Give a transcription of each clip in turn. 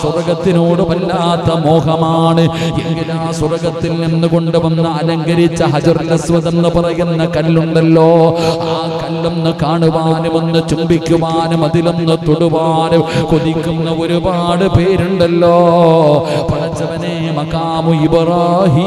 സ്വർഗത്തിനോട് വല്ലാത്ത മോഹമാണ് എങ്കിൽ ആ സ്വർഗത്തിൽ നിന്ന് കൊണ്ടുവന്ന് അലങ്കരിച്ച ഹജറുൽ അസ്വദ് എന്ന് പറയുന്ന കല്ലുണ്ടല്ലോ ആ കല്ലൊന്ന് കാണുവാനും ഒന്ന് ചുംബിക്കുവാനും അതിലൊന്ന് തൊടുവാനും കൊതിക്കുന്ന ഒരുപാട് പേരുണ്ടല്ലോ പടച്ചവനെ മക്കാമു ഇബ്രാഹീം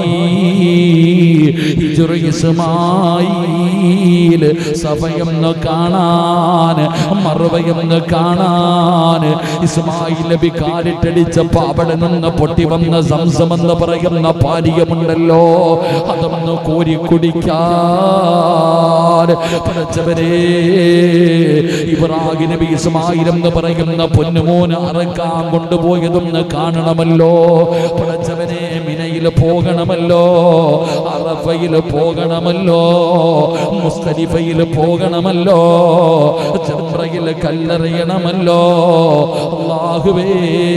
ഹിജ്റ ഇസ്മായിൽ സഭയൊന്ന് കാണാൻ മറുവയൊന്ന് കാണാൻ ഇസ്മായിൽ നബി കാലിട്ടടിച്ചപ്പോ അവിടെ നിന്ന് പൊട്ടി വന്ന സംസം എന്ന് പറയുന്ന പാനീയമുണ്ടല്ലോ അതൊന്ന് കോരി കുടിക്കാൻ പടച്ചവരെ ഇബ്രാഹിം നബി ഇസ്മായിൽ എന്ന് പറയുന്ന പൊന്നുമോന് അറക്കാൻ കൊണ്ടുപോയതൊന്ന് കാണണമല്ലോ പടച്ചവനെ മിനയിൽ പോകണമല്ലോ അറഫയിൽ പോകണമല്ലോ മുസ്തലിഫയിൽ പോകണമല്ലോ ചമ്രയിൽ കല്ലെറിയണമല്ലോ അള്ളാഹുവേ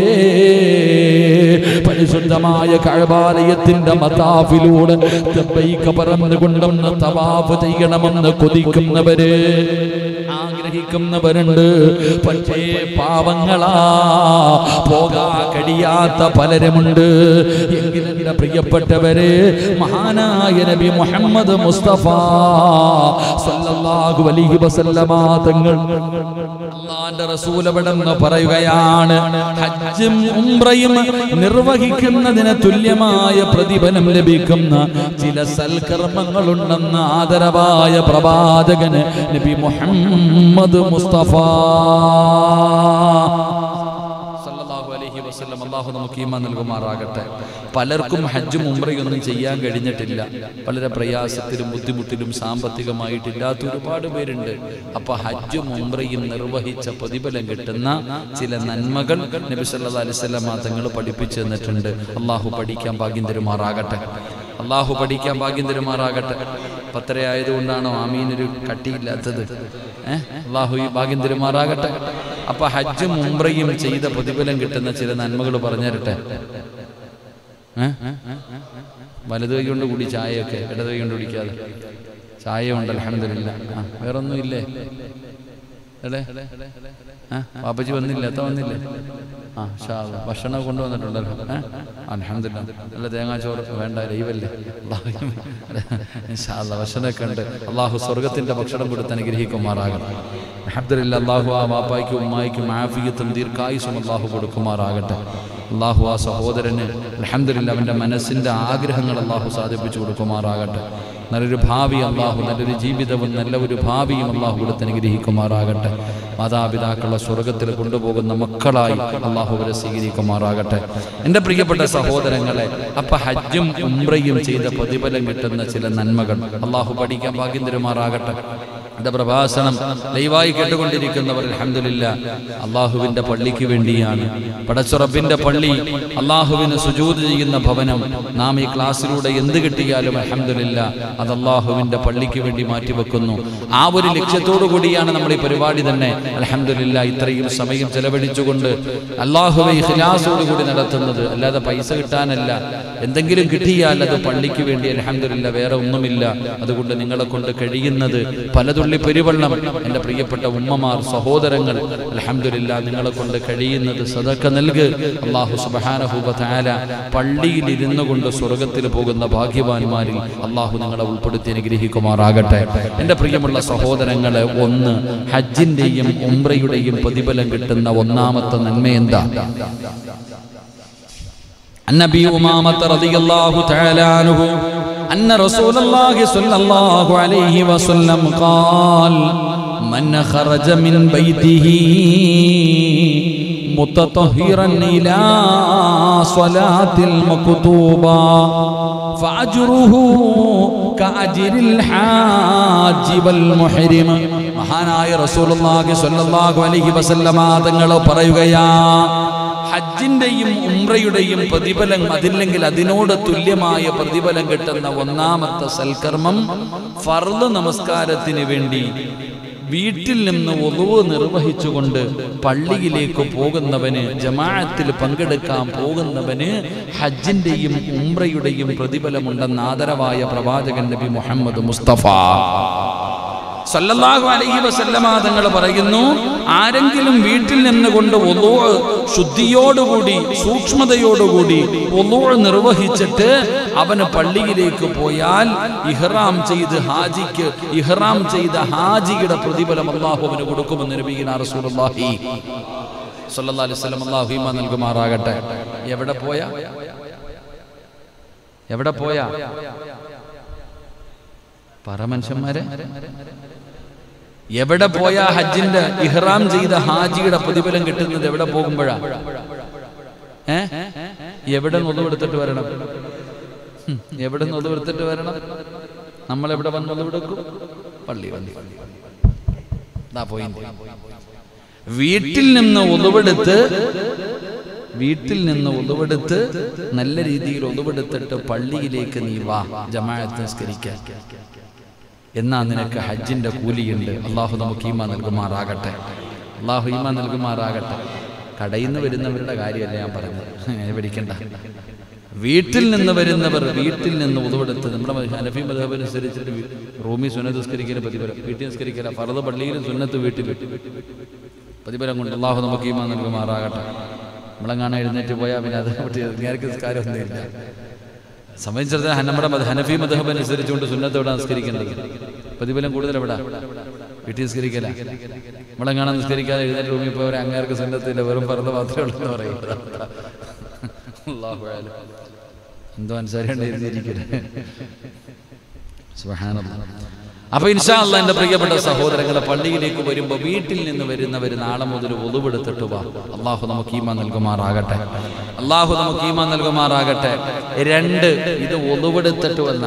പരിശുദ്ധമായ കഴബാലയത്തിന്റെ മതാഫിലൂടെ തബ്ബൈക പറഞ്ഞുകൊണ്ടെന്ന് തവാഫ് ചെയ്യണമെന്ന് കൊതിക്കുന്നവര് ആഗ്രഹിക്കുന്നവരുണ്ട് പക്ഷേ പാവങ്ങളാ പോകാ കഴിയാത്ത പലരുമുണ്ട് എങ്കിലും എന്റെ പ്രിയപ്പെട്ടവര് മഹാനായ നബി മുഹമ്മദ് മുസ്തഫ സല്ലല്ലാഹു അലൈഹി വസല്ലമ തങ്ങൾ അള്ളാന്റെ റസൂൽ എവിടെന്ന് പറയുകയാണ് ഹജ്ജും ഉംറയും നിർവഹിക്കുന്നതിന് തുല്യമായ പ്രതിഫലം ലഭിക്കുന്ന ചില സൽക്കർമ്മങ്ങളുണ്ടെന്ന് ആദരവായ പ്രവാചകന് നബി മുഹമ്മദ് മുസ്തഫ സല്ലല്ലാഹു അലൈഹി വസല്ലം അള്ളാഹു നമുക്ക് ഈമാൻ നൽകുമാറാകട്ടെ പലർക്കും ഹജ്ജും ഉംറയൊന്നും ചെയ്യാൻ കഴിഞ്ഞിട്ടില്ല വളരെ പ്രയാസത്തിലും ബുദ്ധിമുട്ടിലും സാമ്പത്തികമായിട്ടില്ലാത്ത ഒരുപാട് പേരുണ്ട് അപ്പൊ ഹജ്ജും ഉംറയും നിർവഹിച്ച പ്രതിഫലം കിട്ടുന്ന ചില നന്മകൾ നബി സല്ലല്ലാഹു അലൈഹി വസല്ലം തങ്ങൾ പഠിപ്പിച്ചു തന്നിട്ടുണ്ട് അള്ളാഹു പഠിക്കാൻ ഭാഗ്യം തരുമാറാകട്ടെ അള്ളാഹു പഠിക്കാൻ ഭാഗ്യം തരുമാറാകട്ടെ പത്തര ആയതുകൊണ്ടാണോ ആമീനൊരു കട്ടിയില്ലാത്തത് ഏഹ് അള്ളാഹു ഈ ഭാഗ്യം തരുമാറാകട്ടെ അപ്പൊ ഹജ്ജും ഉംറയും ചെയ്ത പ്രതിഫലം കിട്ടുന്ന ചില നന്മകൾ പറഞ്ഞു തരട്ടെ ഏഹ് വലത് കൈ കൊണ്ട് കൂടി ചായയൊക്കെ ഇടത് കൈ കൊണ്ട് കുടിക്കാതെ ചായ ഉണ്ട് അലഹമില്ല ആ വേറൊന്നും ഇല്ലേ എടേ ആ പാപ്പച്ചി വന്നില്ല എത്ത വന്നില്ലേ ആ ഷാ അല്ലാ. ഭക്ഷണം കൊണ്ടുവന്നിട്ടുണ്ടല്ലോ ഏഹ് അലഹമില്ല നല്ല തേങ്ങാച്ചോറ് വേണ്ട ലൈവല്ലേ ഇൻഷാ അല്ലാ. ഭക്ഷണമൊക്കെ ഉണ്ട് അള്ളാഹു സ്വർഗത്തിന്റെ ഭക്ഷണം കൊടുത്ത് അനുഗ്രഹിക്കുമാറാകട്ടെ അഹമ്മദില്ല അള്ളാഹു ആ വാപ്പായ്ക്കും ഉമ്മായിക്കും ആഫിയത്തും ദീർഘായുസും അള്ളാഹു കൊടുക്കുമാറാകട്ടെ അള്ളാഹു ആ സഹോദരന് അലഹമ്മദില്ല അവൻ്റെ മനസ്സിൻ്റെ ആഗ്രഹങ്ങൾ അള്ളാഹു സാധിപ്പിച്ചു കൊടുക്കുമാറാകട്ടെ നല്ലൊരു ഭാവി അള്ളാഹു നല്ലൊരു ജീവിതവും നല്ല ഒരു ഭാവിയും അള്ളാഹു കൊടുത്ത് അനുഗ്രഹിക്കുമാറാകട്ടെ മാതാപിതാക്കളെ സ്വർഗത്തിൽ കൊണ്ടുപോകുന്ന മക്കളായി അള്ളാഹു അവരെ സ്വീകരിക്കുമാറാകട്ടെ എൻ്റെ പ്രിയപ്പെട്ട സഹോദരങ്ങളെ അപ്പൊ ഹജ്ജും ഉംറയും ചെയ്ത പ്രതിഫലം കിട്ടുന്ന ചില നന്മകൾ അള്ളാഹു പഠിക്കാൻ ഭാഗ്യം തരുമാറാകട്ടെ എന്റെ പ്രഭാഷണം ലൈവായി കേട്ടുകൊണ്ടിരിക്കുന്നവർ അലഹമില്ല അള്ളാഹുവിന്റെ പള്ളിക്ക് വേണ്ടിയാണ് പടച്ചുറപ്പിന്റെ പള്ളി അള്ളാഹുവിന് സുജൂത് ചെയ്യുന്ന ഭവനം നാം ഈ ക്ലാസ്സിലൂടെ എന്ത് കിട്ടിയാലും അലഹമില്ല അത് അള്ളാഹുവിന്റെ പള്ളിക്ക് വേണ്ടി മാറ്റിവെക്കുന്നു ആ ഒരു ലക്ഷ്യത്തോടു കൂടിയാണ് നമ്മൾ ഈ പരിപാടി തന്നെ അലഹമില്ല ഇത്രയും സമയം ചെലവഴിച്ചുകൊണ്ട് അള്ളാഹുവെ ഹിലാസോട് കൂടി നടത്തുന്നത് അല്ലാതെ പൈസ കിട്ടാനല്ല എന്തെങ്കിലും കിട്ടിയാൽ അത് പള്ളിക്ക് വേണ്ടി അലഹമില്ല വേറെ ഒന്നുമില്ല അതുകൊണ്ട് നിങ്ങളെ കൊണ്ട് കഴിയുന്നത് പലതുള്ളി പെരുവെള്ളം എൻ്റെ പ്രിയപ്പെട്ട ഉമ്മമാർ സഹോദരങ്ങൾ അലഹമില്ല നിങ്ങളെ കൊണ്ട് കഴിയുന്നത് സദക്ക നൽക് അള്ളാഹു സുബാനഹുബാല പള്ളിയിൽ ഇരുന്നു കൊണ്ട് സ്വർഗത്തിൽ പോകുന്ന ഭാഗ്യവാന്മാരിൽ അള്ളാഹു നിങ്ങളെ ഉൾപ്പെടുത്തി അനുഗ്രഹിക്കുമാറാകട്ടെ എൻ്റെ പ്രിയമുള്ള സഹോദരങ്ങളെ ഒന്ന് ഹജ്ജിന്റെയും ഉംറയുടെയും പ്രതിഫലം കിട്ടുന്ന ഒന്നാമത്തെ നന്മ എന്താ النبي أمامة رضي الله تعالى عنه أن رسول الله صلى الله عليه وسلم قال من خرج من بيته متطهرا إلى صلاة المكتوبة فأجره كأجر الحاج والمحرم മഹാനായ റസൂലുള്ളാഹി സ്വല്ലല്ലാഹു അലൈഹി വസല്ലമ തങ്ങൾ പറയുകയാ ഹജ്ജിന്റെയും ഉംറയുടെയും പ്രതിഫലം അതില്ലെങ്കിൽ അതിനോട് തുല്യമായ പ്രതിഫലം കിട്ടുന്ന ഒന്നാമത്തെ സൽക്കർമ്മം ഫർദ് നമസ്കാരത്തിന് വേണ്ടി വീട്ടിൽ നിന്ന് ഒതുവ് നിർവഹിച്ചുകൊണ്ട് പള്ളിയിലേക്ക് പോകുന്നവന് ജമാഅത്തിൽ പങ്കെടുക്കാൻ പോകുന്നവന് ഹജ്ജിന്റെയും ഉംറയുടെയും പ്രതിഫലമുണ്ടെന്ന് ആദരവായ പ്രവാചകൻ നബി മുഹമ്മദ് മുസ്തഫ സല്ലല്ലാഹു അലൈഹി വസല്ലമ തങ്ങൾ പറയുന്നു ആരെങ്കിലും വീട്ടിൽ നിന്നുകൊണ്ട് ഒലൂ ശുദ്ധിയോടുകൂടി സൂക്ഷ്മതയോടുകൂടി ഒലൂ നിർവഹിച്ചിട്ട് അവന് പള്ളിയിലേക്ക് പോയാൽ ഇഹ്റാം ചെയ്ത് ഹാജിക്ക് ഇഹ്റാം ചെയ്ത ഹാജിയുടെ പ്രതിഫലം അള്ളാഹു അവന് കൊടുക്കുമെന്ന് നബീന റസൂലുള്ളാഹി സല്ലല്ലാഹു അലൈഹി വസല്ലം അള്ളാഹു ഈമാൻ നൽകുമാറാകട്ടെ എവിടെ പോയാ എവിടെ പോയാ പറ മനുഷ്യന്മാരെ എവിടെ പോയാ ഹജ്ജിന്റെ ഇഹ്റാം ചെയ്ത ഹാജിയുടെ പ്രതിഫലം കിട്ടുന്നത് എവിടെ പോകുമ്പോഴാ ഏ എവിടെ നൊതുവെടുത്തിട്ട് വരണം ഹും, എവിടെ നൊതുവെടുത്തിട്ട് വരണം നമ്മൾ എവിടെ വന്ന് നൊതുവെടുക്കും പള്ളി വന്ന് ദാ പോയിന്റ് വീട്ടിൽ നിന്ന് ഒതുവെടുത്ത് വീട്ടിൽ നിന്ന് ഒതുവെടുത്ത് നല്ല രീതിയിൽ ഒതുവെടുത്തിട്ട് പള്ളിയിലേക്ക് നീ വാ ജമാഅത്ത് നിസ്കരിക്കാൻ എന്നാ നിനക്ക് ഹജ്ജിന്റെ കൂലിയുണ്ട് അള്ളാഹു നമുക്ക് ഈമ നൽകുമാറാകട്ടെ അള്ളാഹു ഈമ നൽകുമാറാകട്ടെ കടയിൽ നിന്ന് വരുന്നവരുടെ കാര്യമല്ല ഞാൻ പറഞ്ഞത് അങ്ങനെ പഠിക്കണ്ട വീട്ടിൽ നിന്ന് വരുന്നവർ വീട്ടിൽ നിന്ന് ഉതവെടുത്ത് നമ്മുടെ ഹനഫി മതഹബ് അനുസരിച്ചിട്ട് വി- റൂമി സുന്നത്ത് നിസ്കരിക്കലും പ്രതിഫലം വീട്ടിൽ നിസ്കരിക്കല ഫറദ് പള്ളിയിലും സുന്നത്ത് വീട്ടിൽ പ്രതിഫലം കൊണ്ട് അള്ളാഹു നമുക്ക് ഈമ നൽകുമാറാകട്ടെ നമ്മളെങ്ങാണ് എഴുന്നേറ്റ് പോയാൽ പിന്നെ അത് നേരത്തെ നിസ്കാരമൊന്നുമില്ല സംബന്ധിച്ചിടത്തോളം നമ്മുടെ മത- ഹനഫി മതഹബ് അനുസരിച്ചുകൊണ്ട് സുന്നത്ത് എവിടെ നിസ്കരിക്കേണ്ടത് പ്രതിഫലം കൂടുതൽ എവിടെ വീട്ടിൽ നിസ്കരിക്കല നമ്മളെങ്ങാണ് നിസ്കരിക്കാതെ എഴുന്നേറ്റ് റൂമിൽ പോയവരെ അങ്ങേർക്ക് സുന്നത്തില്ല വെറും പറഞ്ഞ മാത്രമേ ഉള്ളൂ എന്ന് പറയുന്നത് അല്ലാഹു അഅലം. എന്തോ അനുസരിക്കേണ്ടി എഴുതിയിരിക്കട്ടെ സുബ്ഹാനല്ലാഹ്. അപ്പൊ ഇൻഷാ അല്ലാ എന്റെ പ്രിയപ്പെട്ട സഹോദരങ്ങളെ പള്ളിയിലേക്ക് വരുമ്പോ വീട്ടിൽ നിന്ന് വരുന്നവർ നാളെ മുതൽ ഒതുവെടുത്തിട്ട് വാ അള്ളാഹു നമുക്ക് ഈമാ നൽകുമാറാകട്ടെ അള്ളാഹു നമുക്ക് ഈമാ നൽകുമാറാകട്ടെ രണ്ട് ഇത് ഒതുവെടുത്തിട്ട് വന്ന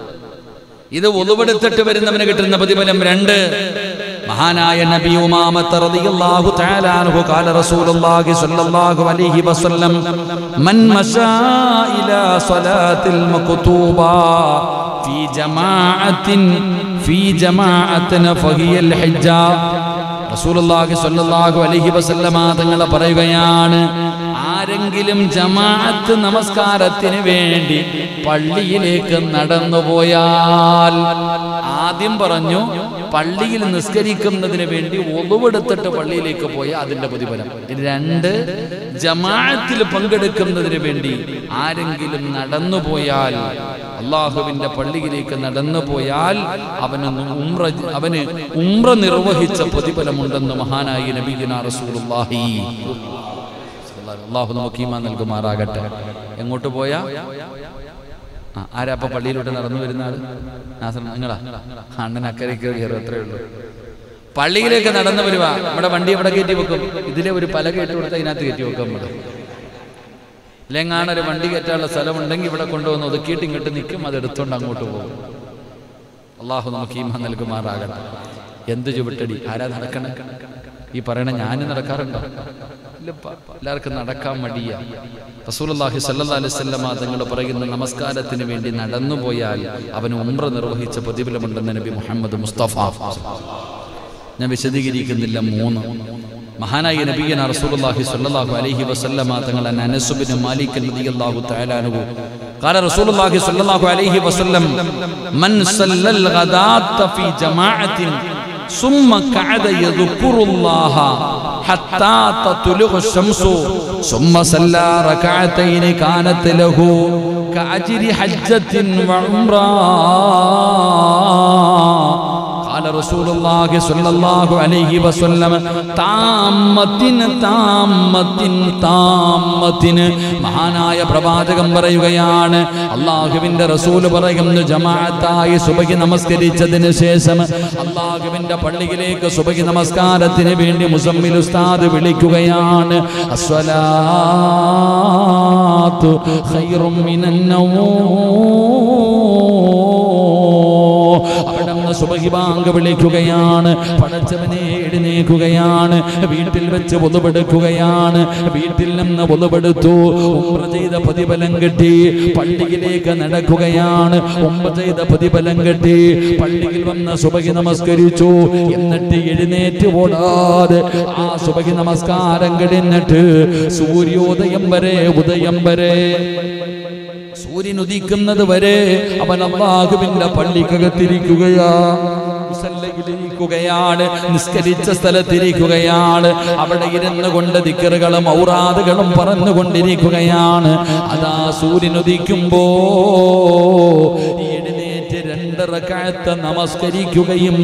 ഇത് ഒതുവെടുത്തിട്ട് വരുന്നവന് കിട്ടുന്ന പ്രതിഫലം രണ്ട് മഹാനായ നബി ഉമാമത്ത് റളിയല്ലാഹു തആല അൻഹു ഖാല റസൂലുള്ളാഹി സ്വല്ലല്ലാഹു അലൈഹി വസല്ലം മൻ മശാ ഇലാ സ്വലാത്തിൽ മക്തൂബ في جماعة في جماعة فهي الحجة റസൂലുള്ളാഹി സ്വല്ലല്ലാഹു അലൈഹി വസല്ലമ തങ്ങൾ പറയുകയാണ് ആരെങ്കിലും ജമാഅത്ത് നമസ്കാരത്തിന് വേണ്ടി പള്ളിയിലേക്ക് നടന്നു പോയാൽ ആദ്യം പറഞ്ഞു പള്ളിയിൽ നിസ്കരിക്കുന്നതിന് വേണ്ടി ഒളിവെടുത്തിട്ട് പള്ളിയിലേക്ക് പോയ അതിന്റെ പ്രതിഫലം രണ്ട് ജമാഅത്തിൽ പങ്കെടുക്കുന്നതിന് വേണ്ടി ആരെങ്കിലും നടന്നു പോയാൽ അള്ളാഹുവിന്റെ പള്ളിയിലേക്ക് നടന്നു പോയാൽ അവന് ഉംറ അവന് ഉംറ നിർവഹിച്ച പ്രതിഫലമുണ്ടെന്ന് മഹാനായി നബീന റസൂലുള്ളാഹി അള്ളാഹു നമുക്ക് ഈമാൻ നൽകുമാറാകട്ടെ എങ്ങോട്ട് പോയാ ആ, ആരാ അപ്പൊ പള്ളിയിലോട്ട് നടന്നു വരുന്ന ആള് നാസർ നിങ്ങളാ അണ്ണൻ അക്കരയ്ക്ക് കയറും അത്രേ ഉള്ളൂ പള്ളിയിലേക്ക് നടന്നു വരുക നമ്മുടെ വണ്ടി എവിടെ കയറ്റി വെക്കും ഇതിലെ ഒരു പല കയറ്റി കൊടുത്താൽ ഇതിനകത്ത് കയറ്റി വെക്കും നമ്മള് ഇല്ലെങ്ങാണ് ഒരു വണ്ടി കയറ്റാനുള്ള സ്ഥലമുണ്ടെങ്കിൽ ഇവിടെ കൊണ്ടുവന്ന് ഒതുക്കിയിട്ട് ഇങ്ങോട്ട് നിൽക്കും അത് എടുത്തുകൊണ്ട് അങ്ങോട്ട് പോകും അള്ളാഹു നമുക്ക് ഈമ നൽകുമാറാകട്ടെ എന്ത് ചുവട്ടടി ആരാ നടക്കണ ഈ പറയണ ഞാൻ നടക്കാറുണ്ടോ ഇല്ലപ്പാ എല്ലാവർക്കും നടക്കാൻ മടിയാ റസൂലുള്ളാഹി സല്ലല്ലാഹു അലൈഹി വസല്ലമ തങ്ങൾ പറയുന്ന നമസ്കാരത്തിന് വേണ്ടി നടന്നു പോയാൽ അവന് ഉംറ നിർവഹിച്ച പ്രതിഫലമുണ്ടെന്ന് നബി മുഹമ്മദ് മുസ്തഫ ഞാൻ വിശദീകരിക്കുന്നില്ല മൂന്ന് മഹാനായ നബിയന റസൂലുള്ളാഹി സ്വല്ലല്ലാഹു അലൈഹി വസല്ലമ തങ്ങൾ അനസ് ബിൻ മാലിക് റളിയല്ലാഹു തആല അൻഹു قال رسول الله صلى الله عليه وسلم من صلى الغداة في جماعة ثم قعد يذكر الله حتى تطلع الشمس ثم صلى ركعتين كانت له كأجر حجة وعمرة قال رسول الله صلى الله عليه وسلم താമത്തിന് താമത്തിന് താമത്തിന് മഹാനായ പ്രവാചകം പറയുകയാണ് അള്ളാഹുവിന്റെ റസൂല് പറയുന്നു ജമാഅത്തായി സുബഹി നമസ്കരിച്ചതിന് ശേഷം അള്ളാഹുവിന്റെ പള്ളിയിലേക്ക് സുബഹി നമസ്കാരത്തിന് വേണ്ടി മുസമ്മിൽ ഉസ്താദ് വിളിക്കുകയാണ് അസ്വലാത്തു ഖൈറും മിനൻ അവിടുന്ന് സുബഹി ബാങ്ക് വിളിക്കുകയാണ് പടച്ചവനെ എഴുന്നേക്കുകയാണ് വീട്ടിൽ വെച്ച് ഒതുപെടുക്കുകയാണ് വീട്ടിൽ നിന്ന് ഒതുപെടുത്തു ഉമ്ര ചെയ്ത പ്രതിഫലം കിട്ടി പള്ളിയിലേക്ക് നടക്കുകയാണ് ഉമ്ര ചെയ്ത പ്രതിഫലം കിട്ടി പള്ളിയിൽ വന്ന് സുബഹി നമസ്കരിച്ചു എന്നിട്ട് എഴുന്നേറ്റ് ഓടാതെ ആ സുബഹി നമസ്കാരം കഴിഞ്ഞിട്ട് സൂര്യോദയം വരെ ഉദയം വരെ സൂര്യൻ ഉദിക്കുന്നത് വരെ അവൻ അള്ളാഹുവിന്റെ പള്ളിക്കകത്തിരിക്കുകയാ മുസല്ലയിലേക്ക് ഇരിക്കുകയാണ് നിസ്കരിച്ച സ്ഥലത്തിരിക്കുകയാണ് അവിടെ ഇരുന്ന് കൊണ്ട് ദിക്കറുകളും ഔറാദുകളും പറഞ്ഞുകൊണ്ടിരിക്കുകയാണ് അതാ സൂര്യൻ ഉദിക്കുമ്പോ എഴുന്നേറ്റ് രണ്ടറക്കാലത്ത് നമസ്കരിക്കുകയും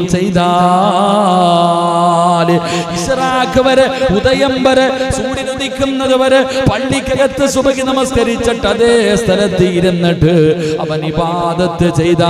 ചെയ്താൽ ഇസ്രാഖ് വരെ ഉദയം വരെ സൂര്യൻ ഉദിക്കുന്നത് വരെ പള്ളിക്കകത്ത് സുബഹി നമസ്കരിച്ചിട്ട് അതേ സ്ഥലത്ത് ഇരുന്നിട്ട് അവൻ ഇബാദത്ത്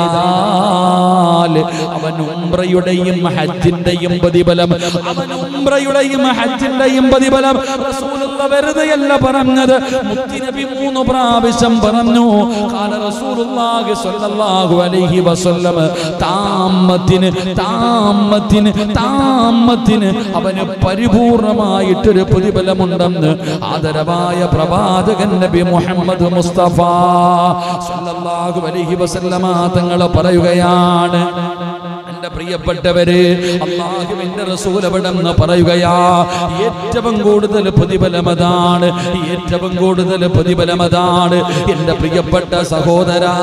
ചെയ്താൽ അവൻ ഉംറയുടെയും ഹജ്ജിന്റെയും പ്രതിഫലം അവൻ ഉംറയുടെയും ഹജ്ജിന്റെയും പ്രതിഫലം റസൂലുള്ള വെറുതെയല്ല പറഞ്ഞത് മുത്തിനബി മൂന്ന് പ്രാവശ്യം പറഞ്ഞു കാല റസൂലുള്ളാഹി സ്വല്ലല്ലാഹു അലൈഹി വസല്ലം താമത്തിന് താമത്തിന് താമത്തിന് അവന് പരിപൂർണമായിട്ടൊരു പ്രതിഫലമുണ്ടെന്ന് ആദരവായ പ്രവാചകൻ നബി മുഹമ്മദ് മുസ്തഫ സ്വല്ലല്ലാഹു അലൈഹി വസല്ലമ തങ്ങൾ പറയുകയാണ് എന്റെ പ്രിയപ്പെട്ടവര് അള്ളാഹുവിന്റെ റസൂലവിടെന്ന് പറയുകയാ ഏറ്റവും കൂടുതൽ പ്രതിഫലമതാണ് ഏറ്റവും കൂടുതൽ പ്രതിഫലമതാണ് എന്റെ പ്രിയപ്പെട്ട സഹോദരാ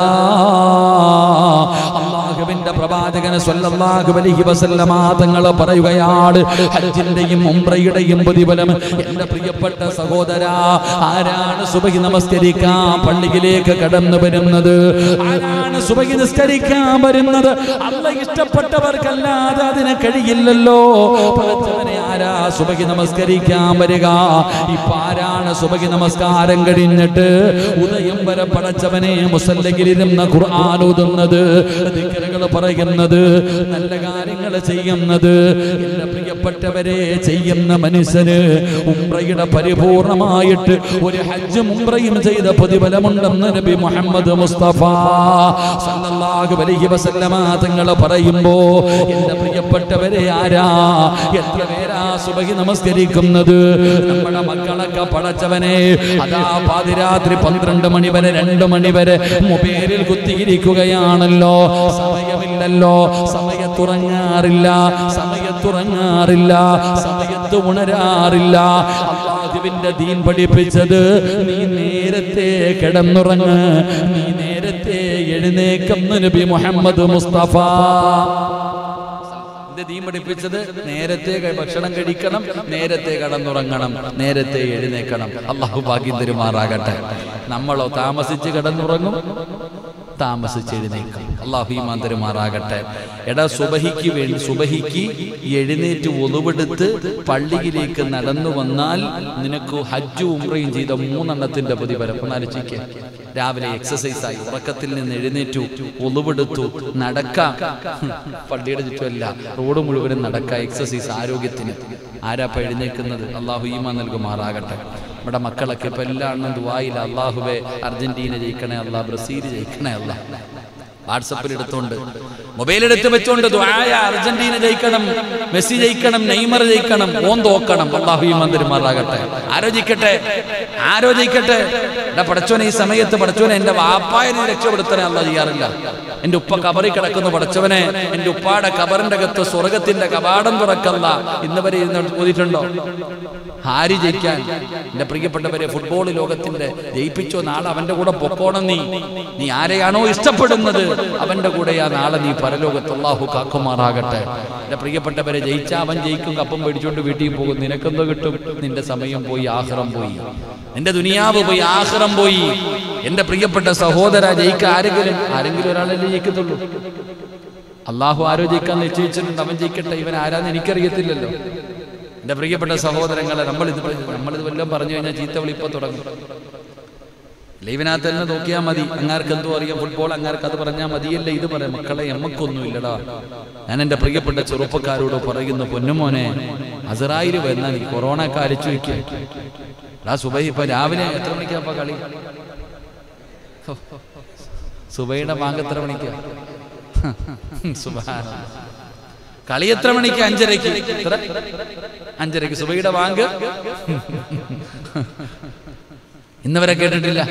അള്ളാഹുവിന്റെ പ്രവാചകന് സ്വല്ലല്ലാഹു അലൈഹി വസല്ലമ തങ്ങൾ പറയുകയാണ് ഹജ്ജിന്റെയും ഉംറയുടെയും പ്രതിഫലം എന്റെ പ്രിയപ്പെട്ട സഹോദരാ ആരാണ് സുബഹി നമസ്കരിക്കാൻ പള്ളിയിലേക്ക് കടന്നു വരുന്നത് ആരാണ് സുബഹി നിസ്കരിക്കാൻ വരുന്നത് അല്ല ഇഷ്ടപ്പെട്ടവർക്കല്ലാതെ അതിന് കഴിയില്ലല്ലോ പടച്ചവനെ ആരാ സുബഹി നമസ്കരിക്കാൻ വരിക ഇപ്പൊ ആരാണ് സുബഹി നമസ്കാരം കഴിഞ്ഞിട്ട് ഉദയം വരെ പടച്ചവനെ മുസല്ലകിലിരുന്ന ഖുർആൻ ഓതുന്നത് ദിക്കറുകൾ പറയുന്നത് നല്ല കാര്യങ്ങൾ ചെയ്യുന്നത് എന്റെ പ്രിയപ്പെട്ടവരെ ചെയ്യുന്ന മനുഷ്യന് ഉംറയുടെ പരിപൂർണമായിട്ട് ഒരു ഹജ്ജും ഉംറയും ചെയ്ത പ്രതിഫലമുണ്ടെന്ന് നബി മുഹമ്മദ് മുസ്തഫ സല്ലല്ലാഹു അലൈഹി വസല്ലമ തങ്ങൾ പറയുമ്പോ എന്റെ പ്രിയപ്പെട്ടവരെ ആരാ എത്ര പേരാ സുബഹി നമസ്കരിക്കുന്നത് നമ്മുടെ മക്കളൊക്കെ പടച്ചവനെ അതാ പാതിരാത്രി പന്ത്രണ്ട് മണി വരെ രണ്ട് മണി വരെ മൊബൈലിൽ കുത്തിയിരിക്കുകയാണല്ലോ സമയമില്ലല്ലോ സമയത്തുറങ്ങാറില്ല സമയത്തുറങ്ങാറില്ല സമയത്ത് ഉണരാറില്ല അള്ളാഹുവിന്റെ ദീൻ പഠിപ്പിച്ചത് നീ നേരത്തെ കിടന്നുറങ്ങ് നീ നേരത്തെ എഴുന്നേക്കം നബി മുഹമ്മദ് മുസ്തഫ എന്റെ ദീൻ പഠിപ്പിച്ചത് നേരത്തെ ക- ഭക്ഷണം കഴിക്കണം നേരത്തെ കടന്നുറങ്ങണം നേരത്തെ എഴുന്നേക്കണം അള്ളാഹു ഭാഗ്യം തരുമാറാകട്ടെ നമ്മളോ താമസിച്ച് കിടന്നുറങ്ങും താമസിച്ച് എഴുന്നേക്കും അള്ളാഹു ഈമാൻ തരുമാറാകട്ടെ എടാ സുബഹിക്ക് വേണ്ടി സുബഹിക്ക് എഴുന്നേറ്റ് ഒതുവെടുത്ത് പള്ളിയിലേക്ക് നടന്നു വന്നാൽ നിനക്ക് ഹജ്ജും ഉംറയും ചെയ്ത മൂന്നെണ്ണത്തിന്റെ പ്രതിഫലം ഒന്നാലോചിക്കുക രാവിലെ എക്സസൈസ് ആയി ഉറക്കത്തിൽ നിന്ന് എഴുന്നേറ്റു ഒളിവെടുത്തു നടക്കാം പള്ളിയുടെ ചുറ്റുമല്ല റോഡ് മുഴുവനും നടക്കാം എക്സസൈസ് ആരോഗ്യത്തിന് ആരാപ്പ എഴുന്നേക്കുന്നത് അള്ളാഹു ഈമ നൽകുമാറാകട്ടെ നമ്മുടെ മക്കളൊക്കെ ഇപ്പൊ എല്ലാം എണ്ണം ദുബായില്ല അള്ളാഹുവെ അർജന്റീന ജയിക്കണേ അല്ല ബ്രസീൽ ജയിക്കണേ അല്ല വാട്സപ്പിൽ എടുത്തോണ്ട് മൊബൈൽ എടുത്ത് വെച്ചോണ്ട് ദ്വായ അർജന്റീന ജയിക്കണം മെസ്സി ജയിക്കണം നെയ്മർ ജയിക്കണം ഓൻ തോക്കണം അള്ളാഹു ഈ മന്ത്രിമാറാകട്ടെ ആലോചിക്കട്ടെ ആലോചിക്കട്ടെ എടാ പടച്ചോനെ ഈ സമയത്ത് പടച്ചോനെ എന്റെ വാപ്പായെ നീ രക്ഷപ്പെടുത്തണേ അല്ല ചെയ്യാറില്ല എന്റെ ഉപ്പ കബറി കിടക്കുന്നു പടച്ചവനെ എന്റെ ഉപ്പാടെ കബറിന്റെ അകത്ത് സ്വർഗത്തിന്റെ കവാടം തുറക്കല്ല ഇന്ന് വരെ ഇരുന്ന് ഓതിയിട്ടുണ്ടോ ഹാരി ജയിക്കാൻ എന്റെ പ്രിയപ്പെട്ടവരെ ഫുട്ബോൾ ലോകത്തിന്റെ ജയിപ്പിച്ചോ നാളെ അവന്റെ കൂടെ പൊക്കോണം നീ നീ ആരെയാണോ ഇഷ്ടപ്പെടുന്നത് അവന്റെ കൂടെ ആ നാളെ നീ പരലോകത്ത് അള്ളാഹു കാക്കുമാറാകട്ടെ എന്റെ പ്രിയപ്പെട്ടവരെ ജയിച്ച അവൻ ജയിക്കും കപ്പം പിടിച്ചോണ്ട് വീട്ടിൽ പോകും നിനക്കെന്തോ കിട്ടും നിന്റെ സമയം പോയി ആഹ്റം പോയി നിന്റെ ദുനിയാവ് പോയി ആഹ്റം പോയി എന്റെ പ്രിയപ്പെട്ട സഹോദര ജയിക്ക ആരെങ്കിലും ആരെങ്കിലും ഒരാളല്ലേ ജയിക്കത്തുള്ളൂ അള്ളാഹു ആരോ ജയിക്കാൻ നിശ്ചയിച്ചിട്ടുണ്ട് അവൻ ജയിക്കട്ടെ ഇവൻ ആരാന്ന് എനിക്കറിയത്തില്ലല്ലോ എന്റെ പ്രിയപ്പെട്ട സഹോദരങ്ങളെ നമ്മൾ ഇത് നമ്മളിത് വല്ലതും പറഞ്ഞു കഴിഞ്ഞാൽ ചീത്ത വിളിപ്പോ തുടങ്ങും ലൈവിനകത്ത് തന്നെ നോക്കിയാൽ മതി അങ്ങാർക്ക് എന്തോ അറിയാം ഫുട്ബോൾ അങ്ങാർക്ക് അത് പറഞ്ഞാൽ മതിയല്ലേ ഇത് പറയാം മക്കളെ എമ്മക്കൊന്നും ഇല്ലടാ ഞാൻ എന്റെ പ്രിയപ്പെട്ട ചെറുപ്പക്കാരോട് പറയുന്നു പൊന്നുമോനെ അസറായിൽ വരുന്ന നീ കൊറോണ കാലിച്ചു വെക്കുക സുബൈ ഇപ്പൊ രാവിലെ എത്ര മണിക്കാ കളി ഹോ, സുബൈയുടെ ബാങ്ക് എത്ര മണിക്കാ സുബാന കളി എത്ര മണിക്ക് അഞ്ചരയ്ക്ക് എത്ര അഞ്ചരയ്ക്ക് സുബൈയുടെ ബാങ്ക് ഇന്നവരെ കേട്ടിട്ടില്ല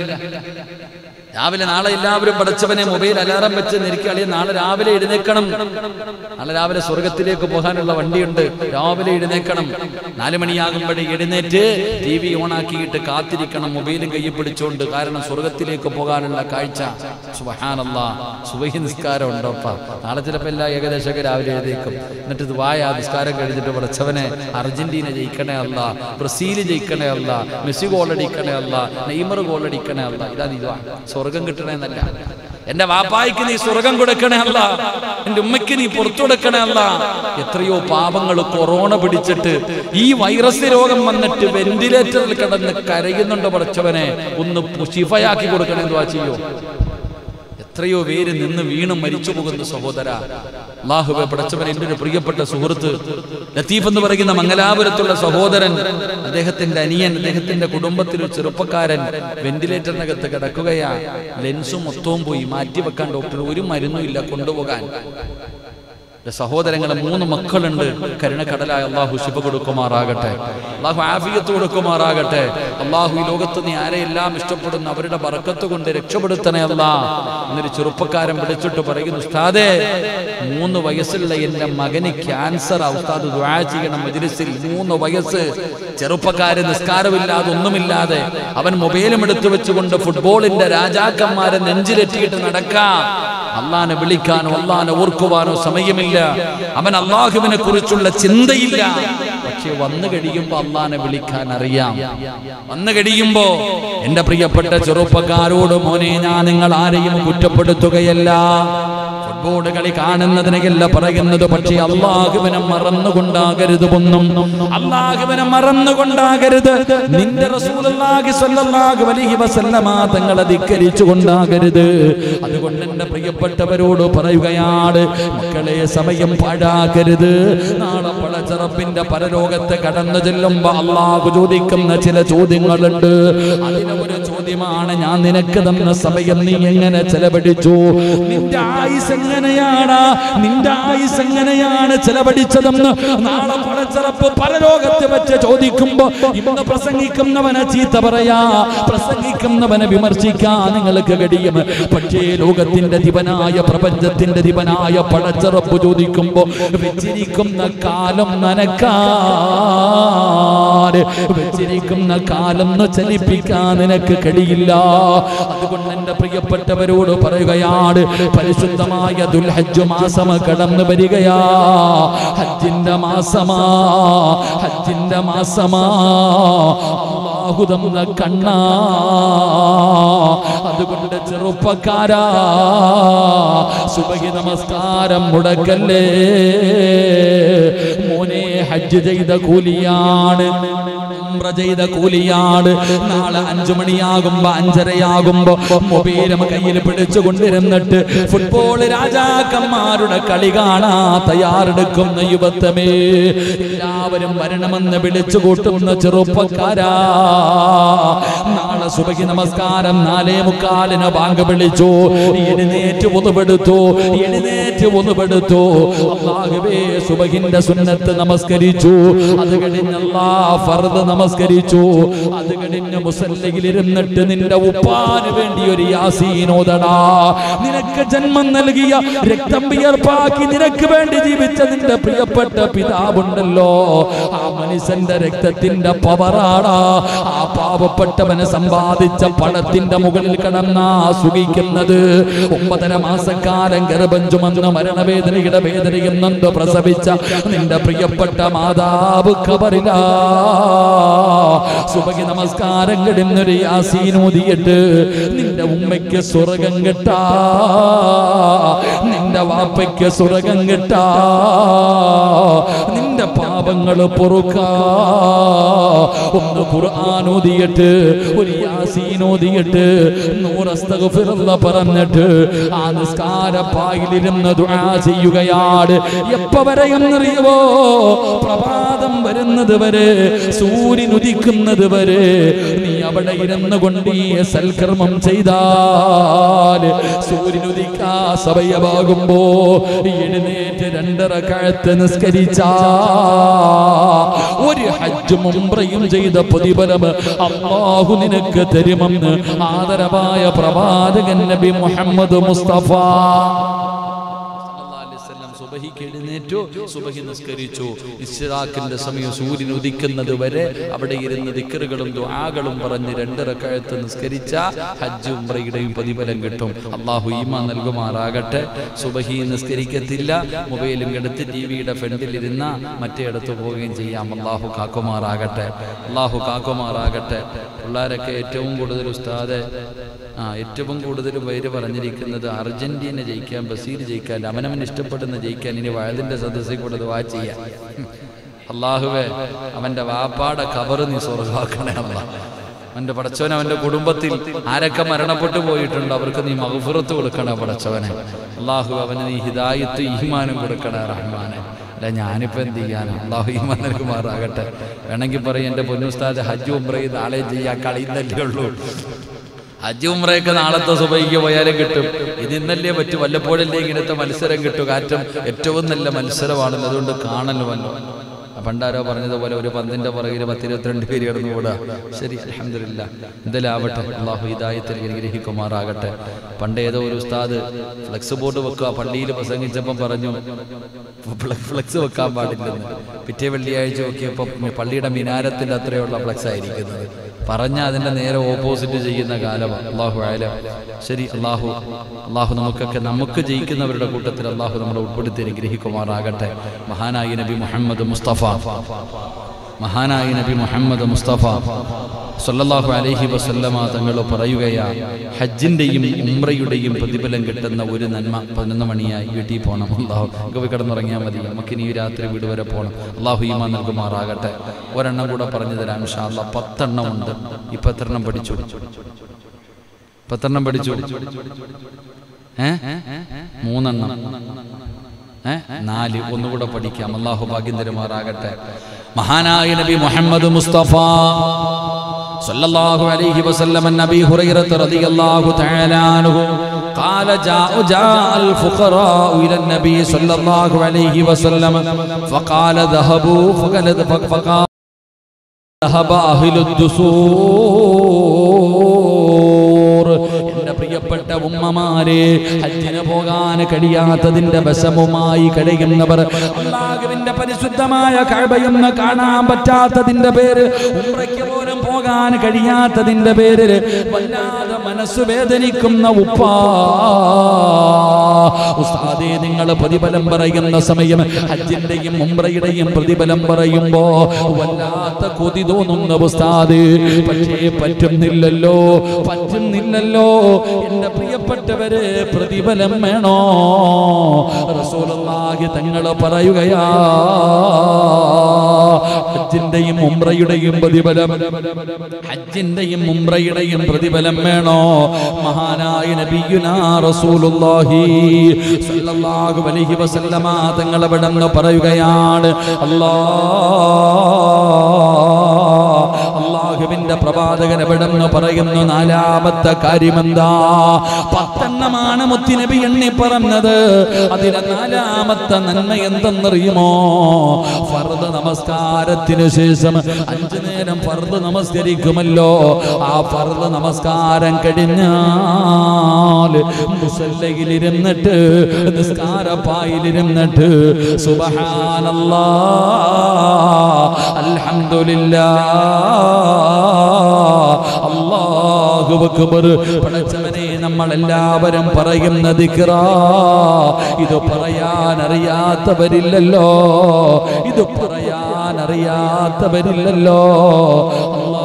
രാവിലെ നാളെ എല്ലാവരും പഠിച്ചവനെ മൊബൈൽ അലാറം വെച്ച് നിരിക്കളിയെ നാളെ രാവിലെ എഴുന്നേക്കണം നാളെ രാവിലെ സ്വർഗത്തിലേക്ക് പോകാനുള്ള വണ്ടിയുണ്ട് രാവിലെ എഴുന്നേക്കണം നാല് മണിയാകുമ്പോഴേ എഴുന്നേറ്റ് ടി വി ഓണാക്കിയിട്ട് കാത്തിരിക്കണം മൊബൈലും കയ്യിൽ പിടിച്ചുകൊണ്ട് കാരണം സ്വർഗത്തിലേക്ക് പോകാനുള്ള കാഴ്ച സുബഹാനല്ല സുബഹി നിസ്കാരം ഉണ്ടോപ്പ നാളെ ചിലപ്പോൾ എല്ലാ ഏകദേശമൊക്കെ രാവിലെ എഴുന്നേക്കും എന്നിട്ട് ഇത് വായ നിസ്കാരം കഴിഞ്ഞിട്ട് പഠിച്ചവനെ അർജന്റീന ജയിക്കണേ അല്ല ബ്രസീൽ ജയിക്കണേ അല്ല മെസ്സി ഗോളടിക്കണേ അല്ല നെയ്മർ ഗോളടിക്കണേ അല്ല ഇതാ നീ ഇതാ. സ്വർഗം കിട്ടണേ എന്നല്ല എന്റെ വാപ്പായ്ക്ക് നീ സ്വർഗം കൊടുക്കണേ അല്ല എന്റെ ഉമ്മയ്ക്ക് നീ പുറത്തു കൊടുക്കണേ അല്ല എത്രയോ പാപങ്ങൾ കൊറോണ പിടിച്ചിട്ട് ഈ വൈറസ് രോഗം വന്നിട്ട് വെന്റിലേറ്ററിൽ കിടന്ന് കരയുന്നുണ്ട് പഠിച്ചവനെ ഒന്ന് ശിഫയാക്കി കൊടുക്കണേ എന്ന് ചെയ്യോ എത്രയോ പേര് നിന്ന് വീണ് മരിച്ചു പോകുന്ന സഹോദര അള്ളാഹുബെ പടച്ചവൻ എൻ്റെ ഒരു പ്രിയപ്പെട്ട സുഹൃത്ത് ലത്തീഫ് എന്ന് പറയുന്ന മംഗലാപുരത്തുള്ള സഹോദരൻ അദ്ദേഹത്തിന്റെ അനിയൻ അദ്ദേഹത്തിന്റെ കുടുംബത്തിൽ ഒരു ചെറുപ്പക്കാരൻ വെന്റിലേറ്ററിനകത്ത് കിടക്കുകയാ ലെൻസും മൊത്തവും പോയി മാറ്റി വെക്കാൻ ഡോക്ടർ ഒരു മരുന്നും ഇല്ല കൊണ്ടുപോകാൻ എൻ്റെ സഹോദരങ്ങളെ മൂന്ന് മക്കളുണ്ട് കരുണക്കടലായ അള്ളാഹു ശിവ കൊടുക്കുമാറാകട്ടെ അള്ളാഹു ആഫിയത്ത് കൊടുക്കുമാറാകട്ടെ അള്ളാഹു ഈ ലോകത്ത് നീ ആരെയെല്ലാം ഇഷ്ടപ്പെടുന്ന അവരുടെ ബറക്കത്ത് കൊണ്ട് രക്ഷപ്പെടുത്തണേ അല്ല എന്നൊരു ചെറുപ്പക്കാരൻ വിളിച്ചിട്ട് പറയുന്നു ഉസ്താദേ മൂന്ന് വയസ്സുള്ള എൻ്റെ മകന് ക്യാൻസർ ഉസ്താദ് ദ്വാ ചെയ്യണം മജ്ലിസിൽ മൂന്ന് വയസ്സ് ചെറുപ്പക്കാര് നിസ്കാരമില്ലാതെ ഒന്നുമില്ലാതെ അവൻ മൊബൈലും എടുത്തു വെച്ചുകൊണ്ട് ഫുട്ബോളിന്റെ രാജാക്കന്മാരെ നെഞ്ചിലെറ്റിയിട്ട് നടക്കാം അള്ളാനെ വിളിക്കാനോ അള്ളാനെ ഓർക്കുവാനോ സമയമില്ല അവൻ അള്ളാഹുവിനെ കുറിച്ചുള്ള ചിന്തയില്ല പക്ഷെ വന്നു കഴിയുമ്പോ അള്ളാനെ വിളിക്കാൻ അറിയാം വന്നു കഴിയുമ്പോ എന്റെ പ്രിയപ്പെട്ട ചെറുപ്പക്കാരോട് മോനെ ഞാൻ നിങ്ങൾ ആരെയും കുറ്റപ്പെടുത്തുകയല്ല ഫുട്ബോൾ കളി കാണുന്നതിനെയല്ല പറയുന്നത് പക്ഷേ അള്ളാഹുവിനെ മറന്നുകൊണ്ടാകരുത് ഒന്നും അള്ളാഹുവിനെ മറന്നുകൊണ്ടാകരുത് നിന്റെ റസൂലുള്ളാഹി സ്വല്ലല്ലാഹു അലൈഹി വസല്ലമ തങ്ങളെ ധിക്കരിച്ചു കൊണ്ടാകരുത് അതുകൊണ്ട് എന്റെ പ്രിയപ്പെട്ടവരോട് പറയുകയാണ് മക്കളെ സമയം പാഴാക്കരുത് നാളെ പളച്ചറപ്പിന്റെ പരലോകത്തെ കടന്നു ചെല്ലുമ്പോ അള്ളാഹു ചോദിക്കുന്ന ചില ചോദ്യങ്ങളുണ്ട് അതിന് ഒരു ചോദ്യമാണ് ഞാൻ നിനക്ക് തന്ന സമയം നീ എങ്ങനെ ചെലവഴിച്ചു നിന്റെ ആയുസ് എങ്ങനെയാണ് നിന്റെ ആയുസ് എങ്ങനെയാണ് ചെലവഴിച്ചതെന്ന് നാളെ പടച്ചിറപ്പ് പരലോകത്ത് വെച്ച് ചോദിക്കുമ്പോ ഇന്ന് പ്രസംഗിക്കുന്നവനെ ചീത്ത പറയാ പ്രസംഗിക്കുന്നവനെ വിമർശിക്കാ നിങ്ങൾക്ക് കഴിയും പക്ഷേ ലോകത്തിന്റെ ദിവനായ പ്രപഞ്ചത്തിന്റെ ദിവനായ പടച്ചിറപ്പ് ചോദിക്കുമ്പോ വെച്ചിരിക്കുന്ന കാലം നനക്കാറ് വെച്ചിരിക്കുന്ന കാലം ഒന്ന് ചലിപ്പിക്കാൻ നിനക്ക് കഴിയില്ല അതുകൊണ്ട് എന്റെ പ്രിയപ്പെട്ടവരോട് പറയുകയാണ് പരിശുദ്ധമായ ദുൽഹജ്ജ് മാസം കടന്നു വരികയാ ഹജ്ജിന്റെ മാസമാ ഹജ്ജിന്റെ മാസമാ അല്ലാഹു തന്ന കണ്ണാ അതുകൊണ്ട് ചെറുപ്പക്കാരാ സുബഹി നമസ്കാരം മുടക്കല്ലേ മോനെ ഹജ്ജ് ചെയ്ത കൂലിയാണ് ഉംറ ചെയ്ത കൂലിയാണ് നാളെ അഞ്ചു മണിയാകുമ്പോ അഞ്ചരയാകുമ്പോ മൊബൈലും കയ്യിൽ പിടിച്ചു കൊണ്ടിരുന്നിട്ട് ഫുട്ബോൾ രാജാക്കന്മാരുടെ കളി കാണാ തയ്യാറെടുക്കുന്ന യുവത്വമേ എല്ലാവരും വരണമെന്ന് വിളിച്ചു കൂട്ടുന്ന ചെറുപ്പക്കാരാ നാളെ സുബഹി നമസ്കാരം നാലേ മുക്കാലിന് ബാങ്ക് വിളിച്ചു എഴുന്നേറ്റ് ഒന്നുപെടുത്തു എഴുന്നേറ്റ് ഒന്നുപെടുത്തു അള്ളാഹുവേ സുബഹിന്റെ സുന്നത്ത് നമസ്കരിച്ചു അത് കഴിഞ്ഞല്ലാ ഫർദ് നമസ്കരിച്ചു അത് കഴിഞ്ഞ് മുസല്ലയിൽ ഇരുന്നിട്ട് നിന്റെ ഉപ്പാന് വേണ്ടി ഒരു യാസീനോദടാ നിനക്ക് ജന്മം നൽകിയ രക്തം വിയർപ്പാക്കി നിനക്ക് വേണ്ടി ജീവിച്ച നിന്റെ പ്രിയപ്പെട്ട പിതാവുണ്ടല്ലോ ആ മനുഷ്യന്റെ രക്തത്തിന്റെ പവറാടാ ആ പാവപ്പെട്ടവനെ സമ്പാദിച്ച പണത്തിന്റെ മുകളിൽ കിടന്ന സുഖിക്കുന്നത് ഒമ്പതര മാസക്കാലം ഗർഭം ചുമന്ന് മരണവേദനയുടെ വേദനയും നൊന്ത് പ്രസവിച്ച നിന്റെ പ്രിയപ്പെട്ട മാതാവ് കബറിലാ സുബഹി നമസ്കാരം കിടന്നൊരു യാസീനോദിയിട്ട് നിന്റെ ഉമ്മയ്ക്ക് സ്വർഗം കിട്ടാ നിന്റെ വാപ്പയ്ക്ക് സ്വർഗം കിട്ടാ നിന്റെ പാപങ്ങൾ പൊറുക്കാ ഒന്ന് ഖുർആാനോദിയിട്ട് ഒരു യാസീനോദിയിട്ട് നൂറസ്തഗ്ഫിറുള്ള പറഞ്ഞിട്ട് ആ നിസ്കാര പായിലിരുന്ന് ദുആ ചെയ്യുകയാണ് എപ്പ വരെയെന്നറിയുവോ പ്രഭാതം വരുന്നത് വരെ സൂര്യൻ ഉദിക്കുന്നത് വരെ നീ അവിടെ ഇരുന്നു കൊണ്ട് ഈ സൽക്കർമ്മം ചെയ്താൽ സൂര്യനുദിക്കാ സമയമാകുമ്പോ എഴുന്നേറ്റ് രണ്ടര കഴുത്ത് നിസ്കരിച്ച ഒരു ഹജ്ജും ഉംറയും ചെയ്ത പ്രതിഫലം അള്ളാഹു നിനക്ക് തരുമെന്ന് ആദരവായ പ്രവാചകൻ നബി മുഹമ്മദ് മുസ്തഫ സുബഹിക്ക് എഴുന്നേറ്റു സുബഹി നിസ്കരിച്ചു ഇസ്രാക്കിന്റെ സമയം സൂര്യൻ ഉദിക്കുന്നത് വരെ അവിടെ ഇരുന്ന് ദിക്കറുകളും ദുആകളും പറഞ്ഞ് രണ്ടര കഴുത്ത് നിസ്കരിച്ച ഹജ്ജ് ഉംറയുടെയും പ്രതിഫലം കിട്ടും അള്ളാഹു ഈമ നൽകുമാറാകട്ടെ സുബഹി നിസ്കരിക്കത്തില്ല മൊബൈലും എടുത്ത് ടി വിയുടെ ഫ്രണ്ടിലിരുന്ന മറ്റേടത്ത് പോവുകയും ചെയ്യാം അള്ളാഹു കാക്കുമാറാകട്ടെ അള്ളാഹു കാക്കുമാറാകട്ടെ പിള്ളേരൊക്കെ ഏറ്റവും കൂടുതൽ ഉസ്താദ് ആ ഏറ്റവും കൂടുതൽ പേര് പറഞ്ഞിരിക്കുന്നത് അർജന്റീന ജയിക്കാൻ ബ്രസീൽ ജയിക്കാൻ അവനവൻ ഇഷ്ടപ്പെടുന്ന ജയിക്കാൻ ഇനി വയലിന്റെ സദസ്സിൽ കൂടെ ദുആ ചെയ്യാം അള്ളാഹുവേ അവന്റെ വാപ്പാടെ കബറ് നീ സ്വർഗാക്കണേ അല്ല അവന്റെ പടച്ചവൻ അവന്റെ കുടുംബത്തിൽ ആരൊക്കെ മരണപ്പെട്ടു പോയിട്ടുണ്ട് അവർക്ക് നീ മഹഫുറത്ത് കൊടുക്കണേ പടച്ചവനെ അള്ളാഹു അവന് നീ ഹിദായത്ത് ഈമാനും കൊടുക്കണേ റഹ്മാനെ അല്ല ഞാനിപ്പോ എന്ത് ചെയ്യാനാ അള്ളാഹു ഈമാൻ നൽകുമാറാകട്ടെ വേണമെങ്കിൽ പറയും എന്റെ പൊന്നുസ്താദ് ഹജ്ജ് ഉംറയും നാളെ ചെയ്യാൻ കളിയുന്നല്ലേ ഉള്ളൂ ഹജ്ജ് ഉംറയൊക്കെ നാളത്തെ സുബൈക്ക് പോയാലും കിട്ടും ഇത് ഇന്നല്ലേ പറ്റൂ വല്ലപ്പോഴല്ലേ ഇങ്ങനത്തെ മത്സരം കിട്ടും കാറ്റം ഏറ്റവും നല്ല മത്സരമാണല്ലോ അതുകൊണ്ട് കാണലുമല്ലോ പണ്ടാരോ പറഞ്ഞതുപോലെ ഒരു പന്തിന്റെ പുറകിൽ പത്തിരുപത്തിരണ്ട് പേര് കിടന്നു കൂടാ ശരി അലഹമില്ല എന്തെല്ലാവട്ടെ അള്ളാഹു ഹിദായത്തിൽ ഗ്രഹിക്കുമാറാകട്ടെ പണ്ട് ഏതോ ഒരു ഉസ്താദ് ഫ്ലെക്സ് ബോർഡ് വെക്കുക പള്ളിയിൽ പ്രസംഗിച്ചപ്പം പറഞ്ഞു ഫ്ല- ഫ്ലെക്സ് വെക്കാൻ പാടില്ലെന്ന് പിറ്റേ വെള്ളിയാഴ്ച നോക്കിയപ്പോൾ പള്ളിയുടെ മിനാരത്തിന്റെ അത്രയുള്ള ഫ്ലെക്സ് ആയിരിക്കുന്നത് പറഞ്ഞ അതിന്റെ നേരെ ഓപ്പോസിറ്റ് ചെയ്യുന്ന കാലമാണ് അള്ളാഹു ആയാലും ശരി അള്ളാഹു അള്ളാഹു നമുക്കൊക്കെ നമുക്ക് ജയിക്കുന്നവരുടെ കൂട്ടത്തിൽ അള്ളാഹു നമ്മളെ ഉൾപ്പെടുത്തി അനുഗ്രഹിക്കുമാറാകട്ടെ മഹാനായി നബി മുഹമ്മദ് മുസ്തഫ മഹാനായി നബി മുഹമ്മദ് മുസ്തഫ സല്ലല്ലാഹു അലൈഹി വസല്ലമ തങ്ങൾ പറയുകയാ ഹജ്ജിന്റെയും ഉംറയുടെയും പ്രതിഫലം കിട്ടുന്ന ഒരു നന്മ പതിനൊന്ന് മണിയായി വീട്ടിൽ പോകണം അള്ളാഹു നമുക്ക് പോയി കിടന്നുറങ്ങിയാൽ മതി നമുക്ക് ഇനി ഈ രാത്രി വീട് വരെ പോകണം അള്ളാഹു ഈമാ നൽകുമാറാകട്ടെ ഒരെണ്ണം കൂടെ പറഞ്ഞു തരാം ഷാല്ല പത്തെണ്ണം ഉണ്ട് ഇപ്പൊ എത്രണ്ണം പഠിച്ചു പത്തെണ്ണം പഠിച്ചു ഏ മൂന്നെണ്ണം ഏ നാല് ഒന്നുകൂടെ പഠിക്കാം അള്ളാഹു ഭാഗ്യം തരുമാറാകട്ടെ മഹാനായ നബി മുഹമ്മദ് മുസ്തഫ സല്ലല്ലാഹു അലൈഹി വസല്ലം നബി ഹുറൈറത്ത് റളിയല്ലാഹു തആല അൻഹു قال جاء جاء الفقراء الى النبي صلى الله عليه وسلم فقال ذهبوا فقال فقال ذهب أهل الدثور എന്റെ പ്രിയപ്പെട്ട ഉമ്മമാരെ ഹജ്ജിന് പോകാൻ കഴിയാത്തതിന്റെ വശമുമായി കഴിയുന്നവർ അള്ളാഹുവിന്റെ പരിശുദ്ധമായ കഴബയെന്ന് കാണാൻ പറ്റാത്തതിന്റെ പേര് ഉംറയ്ക്ക് പോലും പോകാൻ കഴിയാത്തതിന്റെ പേരിൽ വല്ലാതെ മനസ്സ് വേദനിക്കുന്ന ഉപ്പ ഉസ്താദേ നിങ്ങൾ പ്രതിഫലം പറയുന്ന സമയം ഹജ്ജിന്റെയും ഉംറയുടെയും പ്രതിഫലം പറയുമ്പോ വല്ലാത്ത കൊതി തോന്നുന്ന ഉസ്താദ് പക്ഷേ പറ്റുന്നില്ലല്ലോ പറ്റുന്നില്ലല്ലോ എന്റെ പ്രിയപ്പെട്ടവര് പ്രതിഫലം വേണോ റസൂലുള്ളാഹി തങ്ങൾ പറയുകയാ ഹജ്ജിന്റെയും ഉംറയുടെയും പ്രതിഫലം ഹജ്ജിന്റെയും ഉംറയുടെയും പ്രതിഫലം വേണോ മഹാനായ നബിയുനാ റസൂലുള്ളാഹി സ്വല്ലല്ലാഹു അലൈഹി വസല്ലമ തങ്ങൾ അവിടെ നിന്ന് പറയുകയാണ് അല്ലാ അള്ളാഹുവിന്റെ പ്രവാചകൻ എവിടെ നിന്ന് പറയുന്നു നാലാമത്തെ കാര്യമെന്താ പത്തെണ്ണമാണ് മുത്തിനബി എണ്ണി പറഞ്ഞത് അതിലെ നാലാമത്തെ നന്മ എന്തെന്നറിയുമോ ഫർദ് നമസ്കാരത്തിന് ശേഷം അഞ്ചു നേരം ഫർദ് നമസ്കരിക്കുമല്ലോ ആ ഫർദ് നമസ്കാരം കഴിഞ്ഞാൽ മുസല്ലയിലിരുന്നിട്ട് നിസ്കാരപ്പായിലിരുന്നിട്ട് സുബഹാനല്ലാ അൽഹംദുലില്ലാ അല്ലാഹു അക്ബർ പടച്ചവനെ നമ്മൾ എല്ലാവരും പറയുന്ന ദിക്റാ ഇത് പറയാൻ അറിയാത്തവരില്ലല്ലോ ഇത് പറയാൻ അറിയാത്തവരില്ലല്ലോ അല്ലാ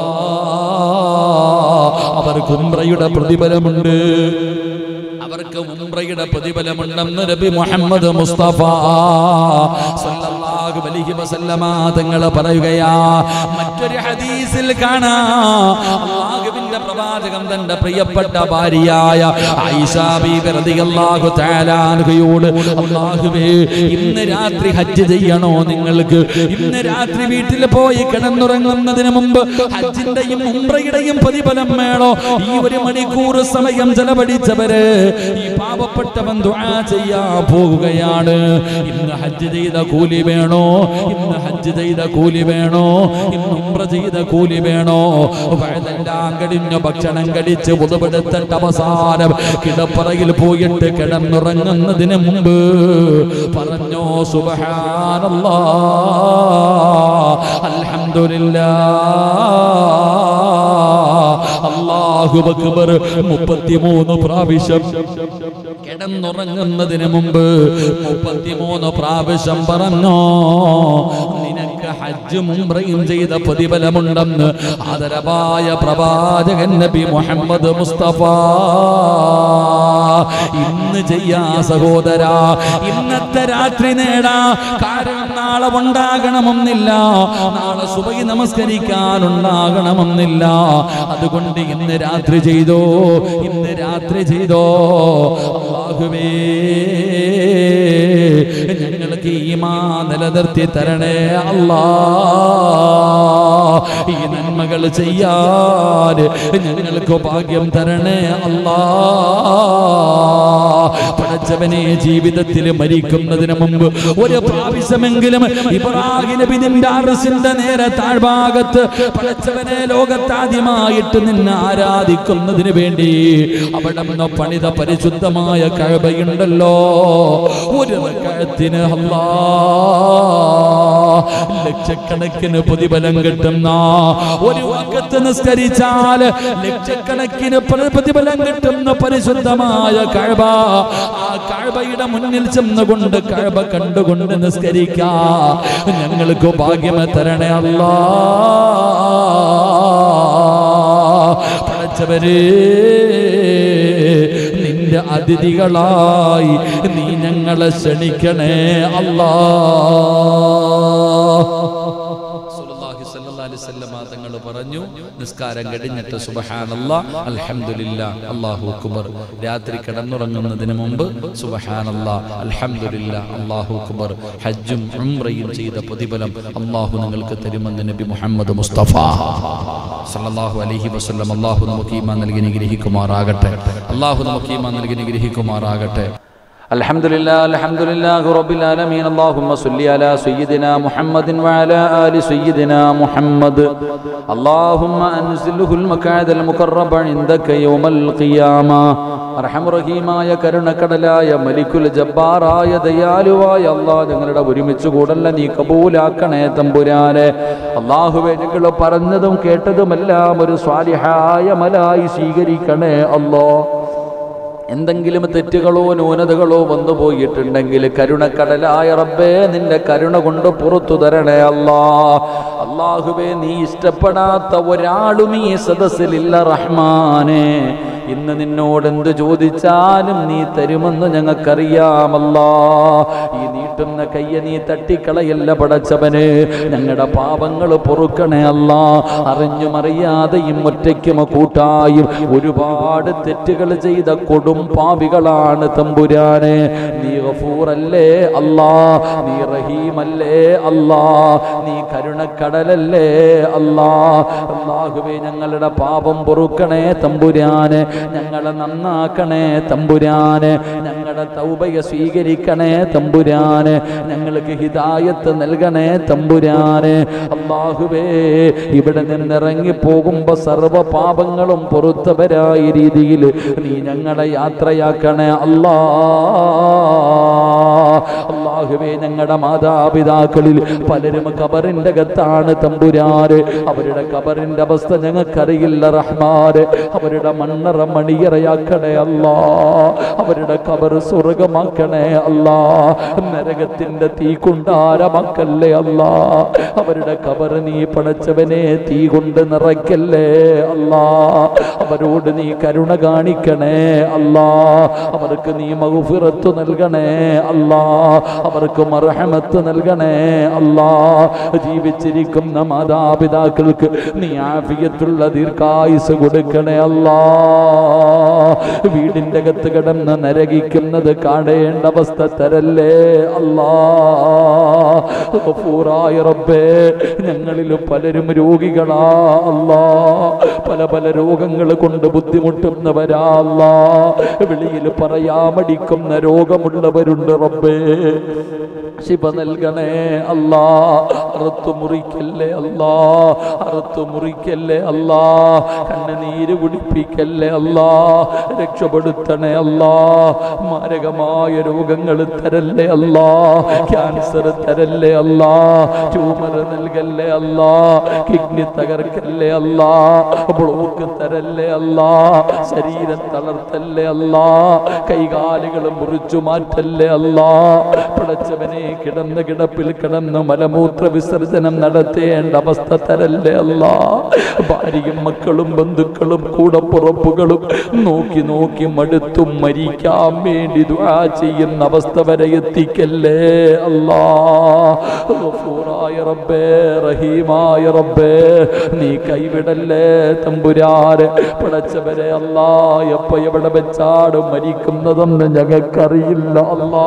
അവർക്ക് ഉംറയുടെ പ്രതിഫലമുണ്ട് അവർക്ക് ഉംറയുടെ പ്രതിഫലമുണ്ടെന്ന് നബി മുഹമ്മദ് മുസ്തഫ സല്ലല്ലാഹു അലൈഹി വസല്ലമ തങ്ങൾ പറയുകയാ മറ്റൊരു ഹദീസിൽ കാണാം അല്ലാഹുവിന്റെ അള്ളാഹുവിന്റെ പ്രവാചകൻ തന്റെ പ്രിയപ്പെട്ട ഭാര്യയായ ആയിഷ ബീബി റളിയല്ലാഹു തആല അൻഹയോട് അള്ളാഹുവേ ഇന്ന് രാത്രി ഹജ്ജ് ചെയ്യണോ നിങ്ങൾക്ക് ഇന്ന് രാത്രി വീട്ടിൽ പോയി കിടന്നുറങ്ങുന്നതിന് മുമ്പ് ഹജ്ജിന്റെയും ഉംറയുടെയും പ്രതിഫലം വേണോ ഈ ഒരു മണിക്കൂർ സമയം ചെലവഴിച്ചവര് ഈ പാവപ്പെട്ടവൻ ദുആ ചെയ്യാൻ പോവുകയാണ് ഇന്ന് ഹജ്ജ് ചെയ്ത കൂലി വേണോ ഇന്ന് ഹജ്ജ് ചെയ്ത കൂലി വേണോ ഇന്ന് ഉംറ ചെയ്ത കൂലി വേണോ വഴുതെല്ലാം കഴിഞ്ഞു ഭക്ഷണം കഴിച്ച് പുതുപെടുത്തിട്ട് അവസാനം കിടപ്പറയിൽ പോയിട്ട് കിടന്നുറങ്ങുന്നതിന് മുമ്പ് പറഞ്ഞോ സുബഹാനല്ലാ അൽഹംദുലില്ലാ അല്ലാഹു അക്ബർ മുപ്പത്തിമൂന്ന് പ്രാവശ്യം കിടന്നുറങ്ങുന്നതിന് മുമ്പ് മുപ്പത്തിമൂന്ന് പ്രാവശ്യം പറഞ്ഞോ നിനക്ക് ഹജ്ജ് മുംറയും ചെയ്ത പ്രതിഫലമുണ്ടെന്ന് ആദരവായ പ്രവാചകൻ നബി മുഹമ്മദ് മുസ്തഫ ഇന്ന് ചെയ്യാ സഹോദര ഇന്നത്തെ രാത്രി നേടാ കാരണം നാളെ ഉണ്ടാകണമെന്നില്ല നാളെ സുബൈ നമസ്കരിക്കാനുണ്ടാകണമെന്നില്ല അതുകൊണ്ട് ഇന്ന് രാത്രി ചെയ്തോ ഇന്ന് രാത്രി ചെയ്തോ അള്ളാഹുവേ ഞങ്ങൾക്ക് ഈമാ നിലനിർത്തി തരണേ അല്ലാ ഈ നന്മകൾ ചെയ്യാൻ ഞങ്ങൾക്ക് ഭാഗ്യം തരണേ അല്ലാ പടച്ചവനെ ജീവിതത്തിൽ മരിക്കുന്നതിന് മുമ്പ് ഒരു പ്രാവശ്യമെങ്കിലും ഇബ്രാഹിം നബി നിന്റെ അറസിന്റെ നേരെ താഴ്ഭാഗത്ത് പടച്ചവനെ ലോകത്താദ്യമായിട്ട് നിന്നെ ആരാധിക്കുന്നതിന് വേണ്ടി അവിടെ നിന്ന് പണിത പരിശുദ്ധമായ കഴബയുണ്ടല്ലോ ഒരു റക്അത്തിന് അല്ലാ ലക്ഷക്കണക്കിന് പ്രതിഫലം കിട്ടുന്ന ഒരു വക്കത്ത് നിസ്കരിച്ചാൽ ലക്ഷക്കണക്കിന് പ്ര- പ്രതിഫലം കിട്ടുന്ന പരിശുദ്ധമായ കഴബ ആ കഴബയുടെ മുന്നിൽ ചെന്നുകൊണ്ട് കഴബ കണ്ടുകൊണ്ട് നിസ്കരിക്കാ ഞങ്ങൾക്ക് ഭാഗ്യം തരണേ അല്ലാ പടച്ചവരേ നിന്റെ അതിഥികളായി നീ ഞങ്ങളെ ക്ഷണിക്കണേ അല്ലാ റസൂലുള്ളാഹി സ്വല്ലല്ലാഹി അലൈഹി വസല്ലമ തങ്ങൾ പറഞ്ഞു നിസ്കാരം കഴിഞ്ഞിട്ട് സുബ്ഹാനല്ലാ അൽഹംദുലില്ലാ അല്ലാഹു അക്ബർ രാത്രി കിടന്നുറങ്ങുന്നതിന് മുമ്പ് സുബ്ഹാനല്ലാ അൽഹംദുലില്ലാ അല്ലാഹു അക്ബർ ഹജ്ജും ഉംറയും ചെയ്ത പ്രതിഫലം അല്ലാഹു നിങ്ങൾക്ക് തരുമെന്ന് നബി മുഹമ്മദ് മുസ്തഫ സല്ലല്ലാഹു അലൈഹി വസല്ലം അല്ലാഹു നമുക്ക് ഈമാൻ നൽകി അനുഗ്രഹിക്കുമാറാകട്ടെ അല്ലാഹു നമുക്ക് ഈമാൻ നൽകി അനുഗ്രഹിക്കുമാറാകട്ടെ الحمد لله الحمد لله رب العالمين اللهم صل على سيدنا محمد وعلى آل سيدنا محمد اللهم أنزله المكعد المقرب عندك يوم القيامة അർഹമുറഹീമായ കരുണക്കടലായ മലിക്കുൽ ജബ്ബാറായ ദയാലുവായ അള്ളാഹ് ഞങ്ങളുടെ ഒരുമിച്ച് കൂടല്ല നീ കബൂലാക്കണേ തമ്പുരാനെ അള്ളാഹുവെ ഞങ്ങൾ പറഞ്ഞതും കേട്ടതുമെല്ലാം ഒരു സ്വാലിഹായ മലായി സ്വീകരിക്കണേ അല്ലോ എന്തെങ്കിലും തെറ്റുകളോ ന്യൂനതകളോ വന്നു പോയിട്ടുണ്ടെങ്കിൽ കരുണക്കടലായ റബ്ബേ നിന്റെ കരുണ കൊണ്ട് പുറത്തു തരണേ അല്ലാ അള്ളാഹുവേ നീ ഇഷ്ടപ്പെടാത്ത ഒരാളും ഈ സദസ്സിലില്ല റഹ്മാനെ ഇന്ന് നിന്നോട് എന്ത് ചോദിച്ചാലും നീ തരുമെന്ന് ഞങ്ങൾക്കറിയാമല്ലാ ഈ നീട്ടുന്ന കയ്യ നീ തട്ടിക്കളയല്ല പടച്ചവന് ഞങ്ങളുടെ പാപങ്ങൾ പൊറുക്കണേ അല്ല അറിഞ്ഞും അറിയാതെയും ഒറ്റയ്ക്കും കൂട്ടായും ഒരുപാട് തെറ്റുകൾ ചെയ്ത കൊടും പാവികളാണ് തമ്പുരാനെ നീ ഗഫൂറല്ലേ അല്ലാ നീ റഹീമല്ലേ അല്ലാ നീ കരുണക്കടലല്ലേ അല്ലാ അല്ലാഹുവേ ഞങ്ങളുടെ പാപം പൊറുക്കണേ തമ്പുരാനെ ഞങ്ങളെ നന്നാക്കണേ തമ്പുരാനെ ഞങ്ങളുടെ തൗബയ സ്വീകരിക്കണേ തമ്പുരാനെ ഞങ്ങൾക്ക് ഹിദായത്ത് നൽകണേ തമ്പുരാനെ അള്ളാഹുവേ ഇവിടെ നിന്നിറങ്ങി പോകുമ്പോ സർവ പാപങ്ങളും പൊറുത്തവരായ രീതിയിൽ നീ ഞങ്ങളെ യാത്രയാക്കണേ അല്ലാ അള്ളാഹുവേ ഞങ്ങളുടെ മാതാപിതാക്കളിൽ പലരും കബറിന്റെ അകത്താണ് തമ്പുരാര് അവരുടെ കബറിന്റെ അവസ്ഥ ഞങ്ങൾക്കറിയില്ല റഹ്മാര് അവരുടെ മണ്ണറ മണിയറയാക്കണേ അല്ലാ അവരുടെ കബർ സ്വർഗമാക്കണേ അല്ലാ നരകത്തിന്റെ തീ കുണ്ടാരമാക്കല്ലേ അല്ലാ അവരുടെ കബർ നീ പടച്ചവനെ തീ കൊണ്ട് നിറയ്ക്കല്ലേ അല്ലാ അവരോട് നീ കരുണ കാണിക്കണേ അല്ലാ അവർക്ക് നീ മകുഫിറത്തു നൽകണേ അല്ലാ അവർക്ക് മർഹമത്ത് നൽകണേ അല്ലാ ജീവിച്ചിരിക്കുന്ന മാതാപിതാക്കൾക്ക് നീ ആഫിയത്തുള്ള ദീർഘായുസ് കൊടുക്കണേ അല്ലാ വീടിന്റെ അകത്ത് കിടന്ന് നരകിക്കുന്നത് കാണേണ്ട അവസ്ഥ തരല്ലേ അല്ലാ ഗഫൂറായ റബ്ബേ ഞങ്ങളിൽ പലരും രോഗികളാ അല്ലാ പല പല രോഗങ്ങൾ കൊണ്ട് ബുദ്ധിമുട്ടുന്നവരാ അല്ലാ വെളിയിൽ പറയാമടിക്കുന്ന രോഗമുള്ളവരുണ്ട് റബ്ബേ ശിവ നൽകണേ അല്ലാ അറുത്തു മുറിക്കല്ലേ അല്ലാ അറുത്തു മുറിക്കല്ലേ അല്ലാ കണ്ണുനീര് കുടിപ്പിക്കല്ലേ അല്ലാ രക്ഷപ്പെടുത്തണേ അല്ലാ മാരകമായ രോഗങ്ങൾ തരല്ലേ അല്ലാ ക്യാൻസർ തരല്ലേ അല്ലാ ട്യൂമർ നൽകല്ലേ അല്ലാ കിഡ്നി തകർക്കല്ലേ അല്ലാ ബ്ലോക്ക് തരല്ലേ അല്ലാ ശരീരം തളർത്തല്ലേ അല്ലാ കൈകാലുകൾ മുറിച്ചു മാറ്റല്ലേ അല്ലാ പിടച്ചവനെ കിടന്ന കിടപ്പിൽ കിടന്ന് മലമൂത്ര വിസർജനം നടത്തേണ്ട അവസ്ഥ തരല്ലേ അല്ലാ ഭാര്യയും മക്കളും ബന്ധുക്കളും കൂടപ്പുറപ്പുകളും നോക്കി നോക്കി മടുത്തും മരിക്കാൻ വേണ്ടി ദുആ ചെയ്യുന്ന അവസ്ഥ വരെ എത്തിക്കല്ലേ അല്ലാ ഗഫൂറായ റബ്ബേ റഹീമായ റബ്ബേ നീ കൈവിടല്ലേ തമ്പുരാര് പടച്ചവരെ അല്ലാ എപ്പ എവിടെ വെച്ചാട് മരിക്കുന്നതെന്ന് ഞങ്ങൾക്കറിയില്ല അല്ലാ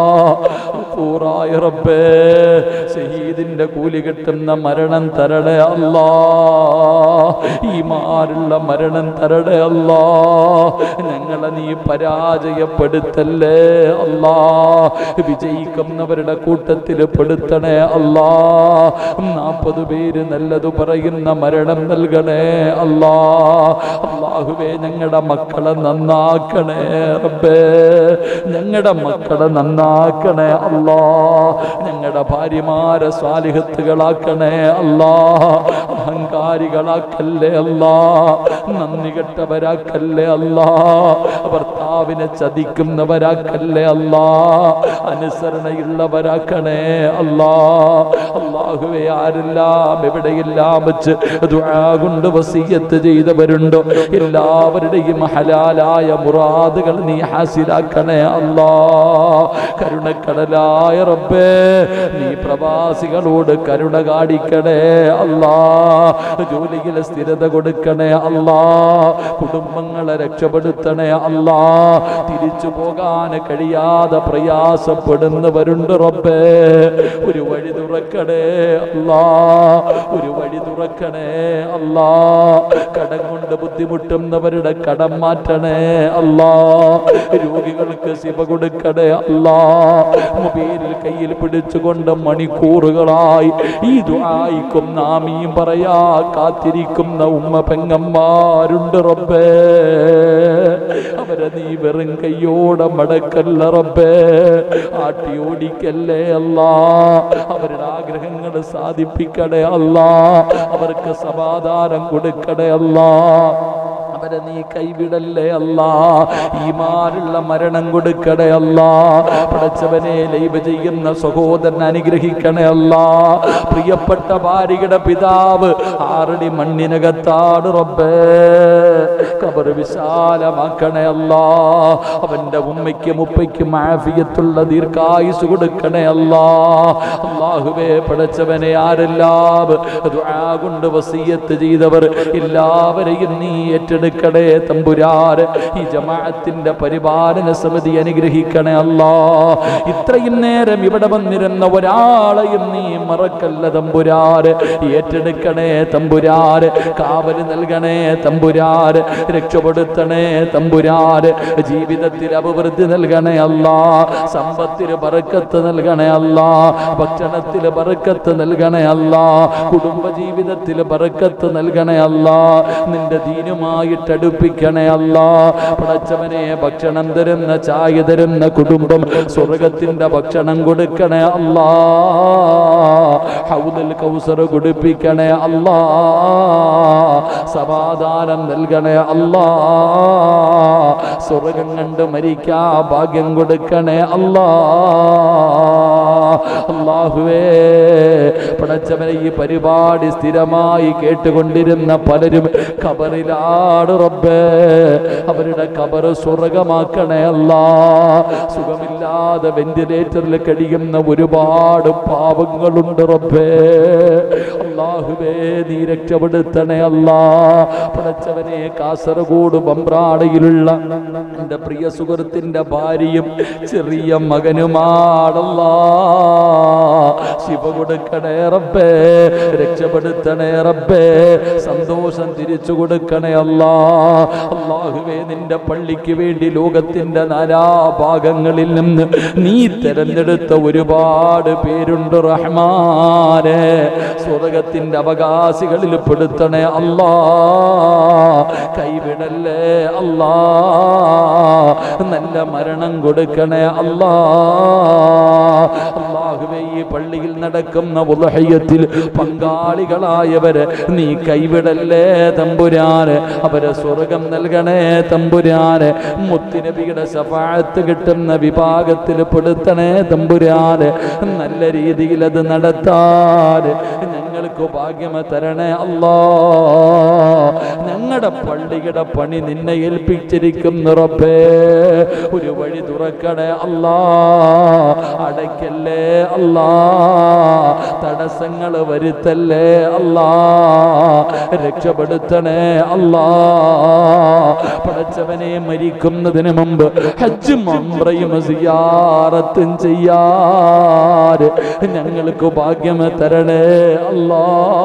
ഗഫൂറായ റബ്ബേ ഷഹീദിന്റെ കൂലി കിട്ടുന്ന മരണം തരടേ അല്ലാ ഈ മാറുള്ള മരണം തരടേ അല്ലാ ഞങ്ങളെ നീ പരാജയപ്പെടുത്തല്ലേ അല്ലാ വിജയിക്കുന്നവരുടെ കൂട്ടത്തിൽ പെടുത്തണേ അല്ലാ നാൽപ്പത് പേര് നല്ലത് പറയുന്ന മരണം നൽകണേ അല്ലാ അള്ളാഹുവേ ഞങ്ങളുടെ മക്കളെ നന്നാക്കണേ റബ്ബേ ഞങ്ങളുടെ മക്കളെ നന്നാക്കണേ അല്ലാ ഞങ്ങളുടെ ഭാര്യമാരെ സ്വാലിഹത്തുകളാക്കണേ അല്ലാ അഹങ്കാരികളാക്കല്ലേ അല്ലാ നന്ദി കെട്ടവരാക്കല്ലേ അല്ലാ ഭർത്താവിനെ ചതിക്കുന്നവരാക്കല്ലേ അല്ലാ അനുസരണയുള്ളവരാക്കണേ അല്ലാ അള്ളാഹുവെ ആരെല്ലാം എവിടെയെല്ലാം വെച്ച് ദുആ കൊണ്ട് വസീയത്ത് ചെയ്തവരുണ്ടോ എല്ലാവരുടെയും ഹലാലായ മുറാദുകൾ നീ ഹാസിലാക്കണേ അല്ലാ കരുണക്കടലായ റബ്ബേ നീ പ്രവാസികളോട് കരുണ കാണിക്കണേ അല്ലാ ജോലിയിൽ സ്ഥിരത കൊടുക്കണേ അല്ലാ കുടുംബങ്ങളെ രക്ഷപ്പെടുത്തണേ അല്ലാ തിരിച്ചു പോകാൻ കഴിയാതെ പ്രയാസപ്പെടുന്നവരുണ്ട് റബ്ബേ ഒരു വഴി തുറക്കണേ അല്ലാ ഒരു വഴി തുറക്കണേ അല്ലാ കടം കൊണ്ട് ബുദ്ധിമുട്ടുന്നവരുടെ കടം മാറ്റണേ അല്ലാ രോഗികൾക്ക് ശിവ കൊടുക്കണേ അല്ലാ മൊബൈലിൽ കയ്യിൽ പിടിച്ചുകൊണ്ട് മണിക്കൂറുകളായി ഈ ദുആയിക്കും നാമീം പറയാ കാത്തിരിക്കുന്ന ഉമ്മ പെങ്ങന്മാരുണ്ട് റബ്ബേ അവരെ നീ വെറും കയ്യോടെ മടക്കല്ല റബ്ബേ ആട്ടി ഓടിക്കല്ലേ അല്ലാ അവരുടെ ആഗ്രഹങ്ങൾ സാധിപ്പിക്കണേ അല്ലാ അവർക്ക് സമാധാനം കൊടുക്കണേ അല്ലാ അവരെ നീ കൈവിടല്ലേ അല്ലാ ഈമാനുള്ള മരണം കൊടുക്കണേ അല്ലാ പടച്ചവനെ ലൈവ് ചെയ്യുന്ന സഹോദരൻ അനുഗ്രഹിക്കണേ അല്ലാ പ്രിയപ്പെട്ട ഭാര്യയുടെ പിതാവ് ആറടി മണ്ണിനകത്താണ് റബ്ബേ കബർ വിശാലമാക്കണേ അല്ലാ അവന്റെ ഉമ്മയ്ക്കും ഉപ്പയ്ക്കും ആഫിയത്തുള്ള ദീർഘായുസ് കൊടുക്കണേ അല്ലാ അള്ളാഹുവേ പടച്ചവനെ ആരെല്ലാം ദുആ കൊണ്ട് വസീയത്ത് ചെയ്തവർ എല്ലാവരെയും നീ ഏറ്റെടുക്കണേ തമ്പുരാര് ഈ ജമാഅത്തിന്റെ പരിപാലന സമിതി അനുഗ്രഹിക്കണേ അല്ലാ ഇത്രയും നേരം ഇവിടെ വന്നിരുന്ന ഒരാളെയും നീ മറക്കല്ല തമ്പുരാര് ഏറ്റെടുക്കണേ തമ്പുരാര് കാവല് നൽകണേ തമ്പുരാര് രക്ഷപ്പെടുത്തണേ തമ്പുരാര് ജീവിതത്തിൽ അഭിവൃദ്ധി നൽകണേ അല്ലാ സമ്പത്തിന് ബറക്കത്ത് നൽകണേ അല്ലാ ഭക്ഷണത്തിൽ ബറക്കത്ത് നൽകണേ അല്ലാ കുടുംബ ജീവിതത്തിൽ ബറക്കത്ത് നൽകണേ അല്ലാ നിന്റെ ദീനുമായിട്ട് അടുപ്പിക്കണേ അല്ലാ പടച്ചവനെ ഭക്ഷണം തരുന്ന ചായ തരുന്ന കുടുംബം സ്വർഗത്തിന്റെ ഭക്ഷണം കൊടുക്കണേ അല്ലാ ഹൗദൽ കൗസർ കുടിപ്പിക്കണേ അല്ലാ സമാധാനം നൽകണേ അല്ലാ അല്ലാ സ്വർഗം കണ്ട് മരിക്കാ ഭാഗ്യം കൊടുക്കണേ അല്ലാ അള്ളാഹുവേ പടച്ചവനെ ഈ പരിപാടി സ്ഥിരമായി കേട്ടുകൊണ്ടിരുന്ന പലരും കബറിലാണ് റബ്ബേ അവരുടെ കബറ് സ്വർഗമാക്കണേ അല്ലാ സുഖമില്ലാതെ വെന്റിലേറ്ററിൽ കഴിയുന്ന ഒരുപാട് പാവങ്ങളുണ്ട് റബ്ബേ അള്ളാഹുവേ നീ രക്ഷപ്പെടുത്തണേ അല്ലാ പടച്ചവനെ കാസർഗോഡ് ബംബ്രാടയിലുള്ള എൻ്റെ പ്രിയ സുഹൃത്തിന്റെ ഭാര്യയും ചെറിയ മകനുമാണല്ലാ ശിവ കൊടുക്കണേ റബ്ബേ രക്ഷപ്പെടുത്തണേ റബ്ബേ സന്തോഷം തിരിച്ചു കൊടുക്കണേ അല്ലാ അള്ളാഹുവേ നിന്റെ പള്ളിക്ക് വേണ്ടി ലോകത്തിന്റെ നാനാഭാഗങ്ങളിൽ നിന്ന് നീ തെരഞ്ഞെടുത്ത ഒരുപാട് പേരുണ്ട് റഹ്മാനെ സ്വർഗത്തിന്റെ അവകാശികളിൽ പെടുത്തണേ അല്ലാ കൈവിടല്ലേ അല്ലാ നല്ല മരണം കൊടുക്കണേ അല്ലാ അള്ളാഹുവേ ഈ പള്ളിയിൽ നടക്കുന്ന ഉലഹയ്യത്തിൽ പങ്കാളികളായവരെ നീ കൈവിടല്ലേ തമ്പുരാന് അവരെ സ്വർഗം നൽകണേ തമ്പുരാന് മുത്തുനബിയുടെ ശഫാഴത്ത് കിട്ടുന്ന വിഭാഗത്തിൽ പെടുത്തണേ തമ്പുരാന് നല്ല രീതിയിൽ അത് നടത്താൻ ഞങ്ങൾക്ക് ഭാഗ്യം തരണേ അല്ലാ ഞങ്ങളുടെ പള്ളിയുടെ പണി നിന്നെ ഏൽപ്പിച്ചിരിക്കുന്നു റബ്ബേ ഒരു വഴി തുറക്കണേ അല്ലാ അടയ്ക്കല്ലേ അല്ലാ തടസ്സങ്ങൾ വരുത്തല്ലേ അല്ലാ രക്ഷപ്പെടുത്തണേ അല്ലാ പടച്ചവനെ മരിക്കുന്നതിന് മുമ്പ് ഹജ്ജും അമ്രയും സിയാറത്തും ചെയ്യാറ് ഞങ്ങൾക്ക് ഭാഗ്യം തരണേ അല്ലാ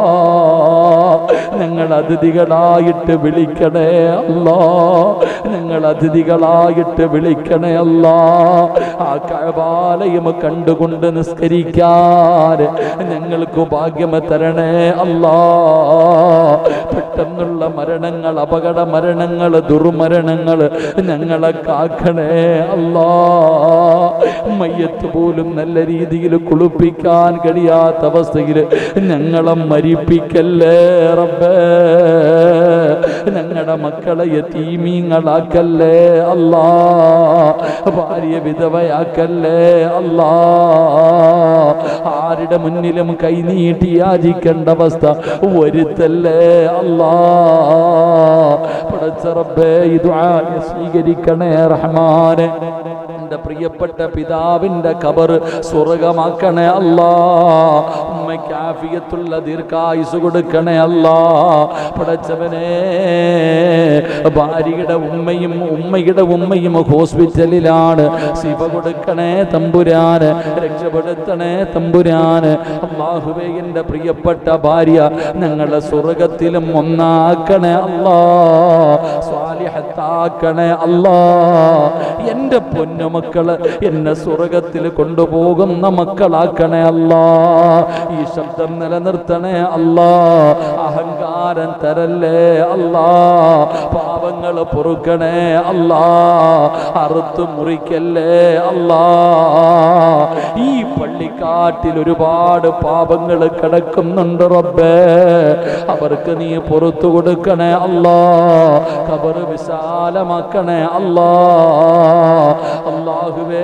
ഞങ്ങൾ അതിഥികളായിട്ട് വിളിക്കണേ അല്ലാ ഞങ്ങൾ അതിഥികളായിട്ട് വിളിക്കണേ അല്ലാ ആ കഴബാലയം കണ്ടുകൊണ്ട് നിസ്കരിക്കാൻ ഞങ്ങൾക്ക് ഭാഗ്യം തരണേ അല്ലാ പെട്ടെന്നുള്ള മരണങ്ങൾ അപകട മരണങ്ങൾ ദുർമരണങ്ങൾ ഞങ്ങളെ കാക്കണേ അല്ലാ മയ്യത്ത് പോലും നല്ല രീതിയിൽ കുളിപ്പിക്കാൻ കഴിയാത്ത അവസ്ഥയിൽ ഞങ്ങളെ മരിപ്പിക്കല്ലേ റബ്ബേ ഞങ്ങളുടെ മക്കളെ യതീമീങ്ങളാക്കല്ലേ അല്ലാ ഭാര്യ വിധവയാക്കല്ലേ അല്ലാ ആരുടെ മുന്നിലും കൈനീട്ടി യാചിക്കേണ്ട അവസ്ഥ വരുത്തല്ലേ അല്ലാ പടച്ച റബ്ബേ ഇത് സ്വീകരിക്കണേ റഹ്മാനെ എന്റെ പ്രിയപ്പെട്ട പിതാവിന്റെ കബർ സ്വർഗമാക്കണേ അല്ലാ ഉമ്മയ്ക്ക് ആഫിയത്തുള്ള ദീർഘായുസ് കൊടുക്കണേ അല്ലാ പടച്ചവനെ ഭാര്യയുടെ ഉമ്മയും ഉമ്മയുടെ ഉമ്മയും ഹോസ്പിറ്റലിലാണ് ശിവ കൊടുക്കണേ തമ്പുരാന് രക്ഷപ്പെടുത്തണേ തമ്പുരാന് അള്ളാഹുവേ എൻ്റെ പ്രിയപ്പെട്ട ഭാര്യ ഞങ്ങളെ സ്വർഗത്തിലും ഒന്നാക്കണേ അല്ലാ സ്വാലിഹത്താക്കണേ അല്ലാ എൻ്റെ പൊന്നുമക്കള് എന്നെ സ്വർഗത്തിൽ കൊണ്ടുപോകുന്ന മക്കളാക്കണേ അല്ലാ ഈ ശബ്ദം നിലനിർത്തണേ അല്ലാ അഹങ്കാരം തരല്ലേ അല്ലാ പാപങ്ങൾ പൊറുക്കണേ അല്ലാ അറുത്തു മുറിക്കല്ലേ അല്ലാ ഈ പള്ളിക്കാട്ടിൽ ഒരുപാട് പാപങ്ങൾ കിടക്കുന്നുണ്ട് റബ്ബേ അവർക്ക് നീ പുറത്തു കൊടുക്കണേ അല്ലാ കബർ വിശാലമാക്കണേ അല്ലാ അല്ലാഹുവേ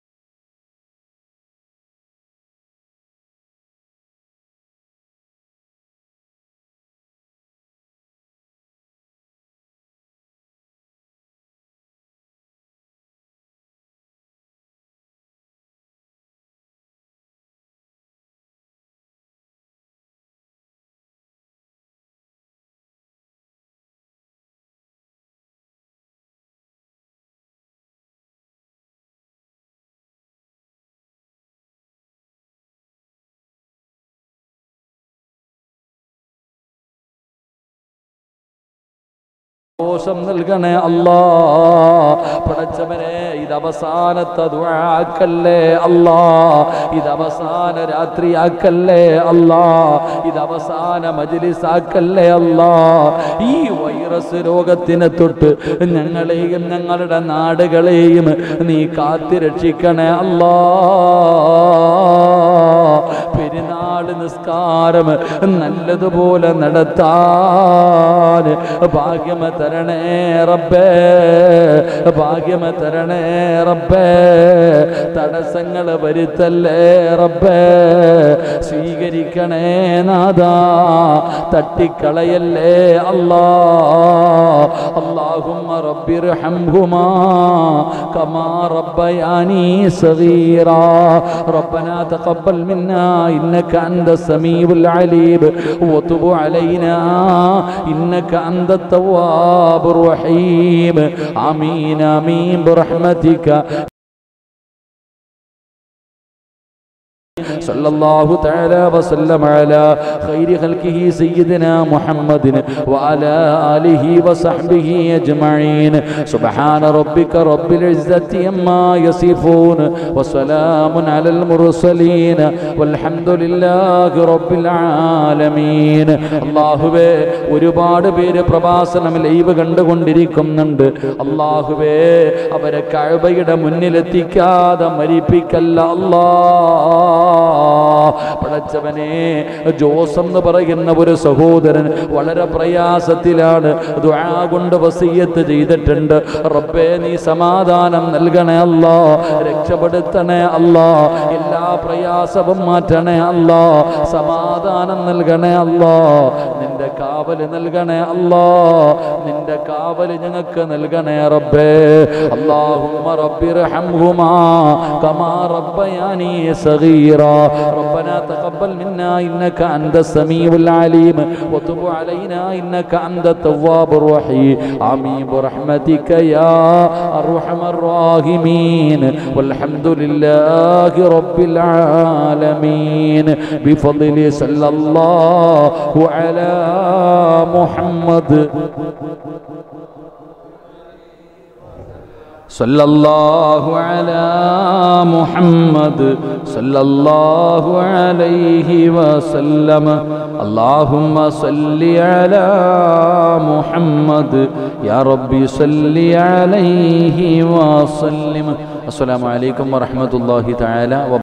ദോഷം നൽകണേ അല്ലാ പടച്ചവനെ ഇത് അവസാനത്തെ ദുആക്കല്ലേ അല്ലാ ഇത് അവസാന രാത്രിയാക്കല്ലേ അല്ലാ ഇത് അവസാന മജ്ലിസാക്കല്ലേ അല്ലാ ഈ വൈറസ് രോഗത്തിനെ തൊട്ട് ഞങ്ങളെയും ഞങ്ങളുടെ നാടുകളെയും നീ കാത്തി രക്ഷിക്കണേ അല്ലാ പെരുന്നാൾ ഒരുപാട് നിസ്കാരം നല്ലതുപോലെ നടത്താൻ ഭാഗ്യമ തരണേ റബ്ബേ ഭാഗ്യമ തരണേ റബ്ബേ തടസ്സങ്ങൾ വരുത്തല്ലേ റബ്ബേ സ്വീകരിക്കണേ നാദാ തട്ടിക്കളയല്ലേ അല്ലാ اللهم رب ارحمهما كما ربياني صغيرا ربنا تقبل منا إنك أنت السميع العليم وتب علينا إنك أنت التواب الرحيم آمين آمين برحمتك صلى الله تعالى وسلم على خير خلقه سيدنا محمد وعلى آله وصحبه أجمعين سبحان ربك رب العزة عما يصفون وسلام على المرسلين والحمد لله رب العالمين അള്ളാഹുവേ ഒരുപാട് പേര് പ്രഭാസനം ലൈവ് കണ്ടുകൊണ്ടിരിക്കുന്നുണ്ട് അള്ളാഹുവേ അവരെ കഴബയുടെ മുന്നിലെത്തിക്കാതെ മരിപ്പിക്കല്ല അല്ലാ പടച്ചവനെ ജോസ് എന്ന് പറയുന്ന ഒരു സഹോദരൻ വളരെ പ്രയാസത്തിലാണ് ദുആ കൊണ്ട് വസീയത്ത് ചെയ്തിട്ടുണ്ട് റബ്ബേ നീ സമാധാനം നൽകണേ അല്ലാ രക്ഷപ്പെടുത്തണേ അല്ലാ എല്ലാ പ്രയാസവും മാറ്റണേ അല്ലാ സമാധാനം നൽകണേ അല്ലാ നിന്റെ കാവല് നൽകണേ അല്ലാ നിന്റെ കാവല് ഞങ്ങൾക്ക് നൽകണേ റബ്ബേ اللهم رب ارحمهما كما ربياني صغيرا ربنا تقبل منا انك انت السميع العليم وتب علينا انك انت التواب الرحيم امين برحمتك يا ارحم الراحمين والحمد لله رب العالمين بفضل صلى الله على محمد صلى الله على محمد صلى الله عليه وسلم اللهم صل على محمد يا ربي صل عليه وسلم السلام عليكم ورحمة الله تعالى وبركاته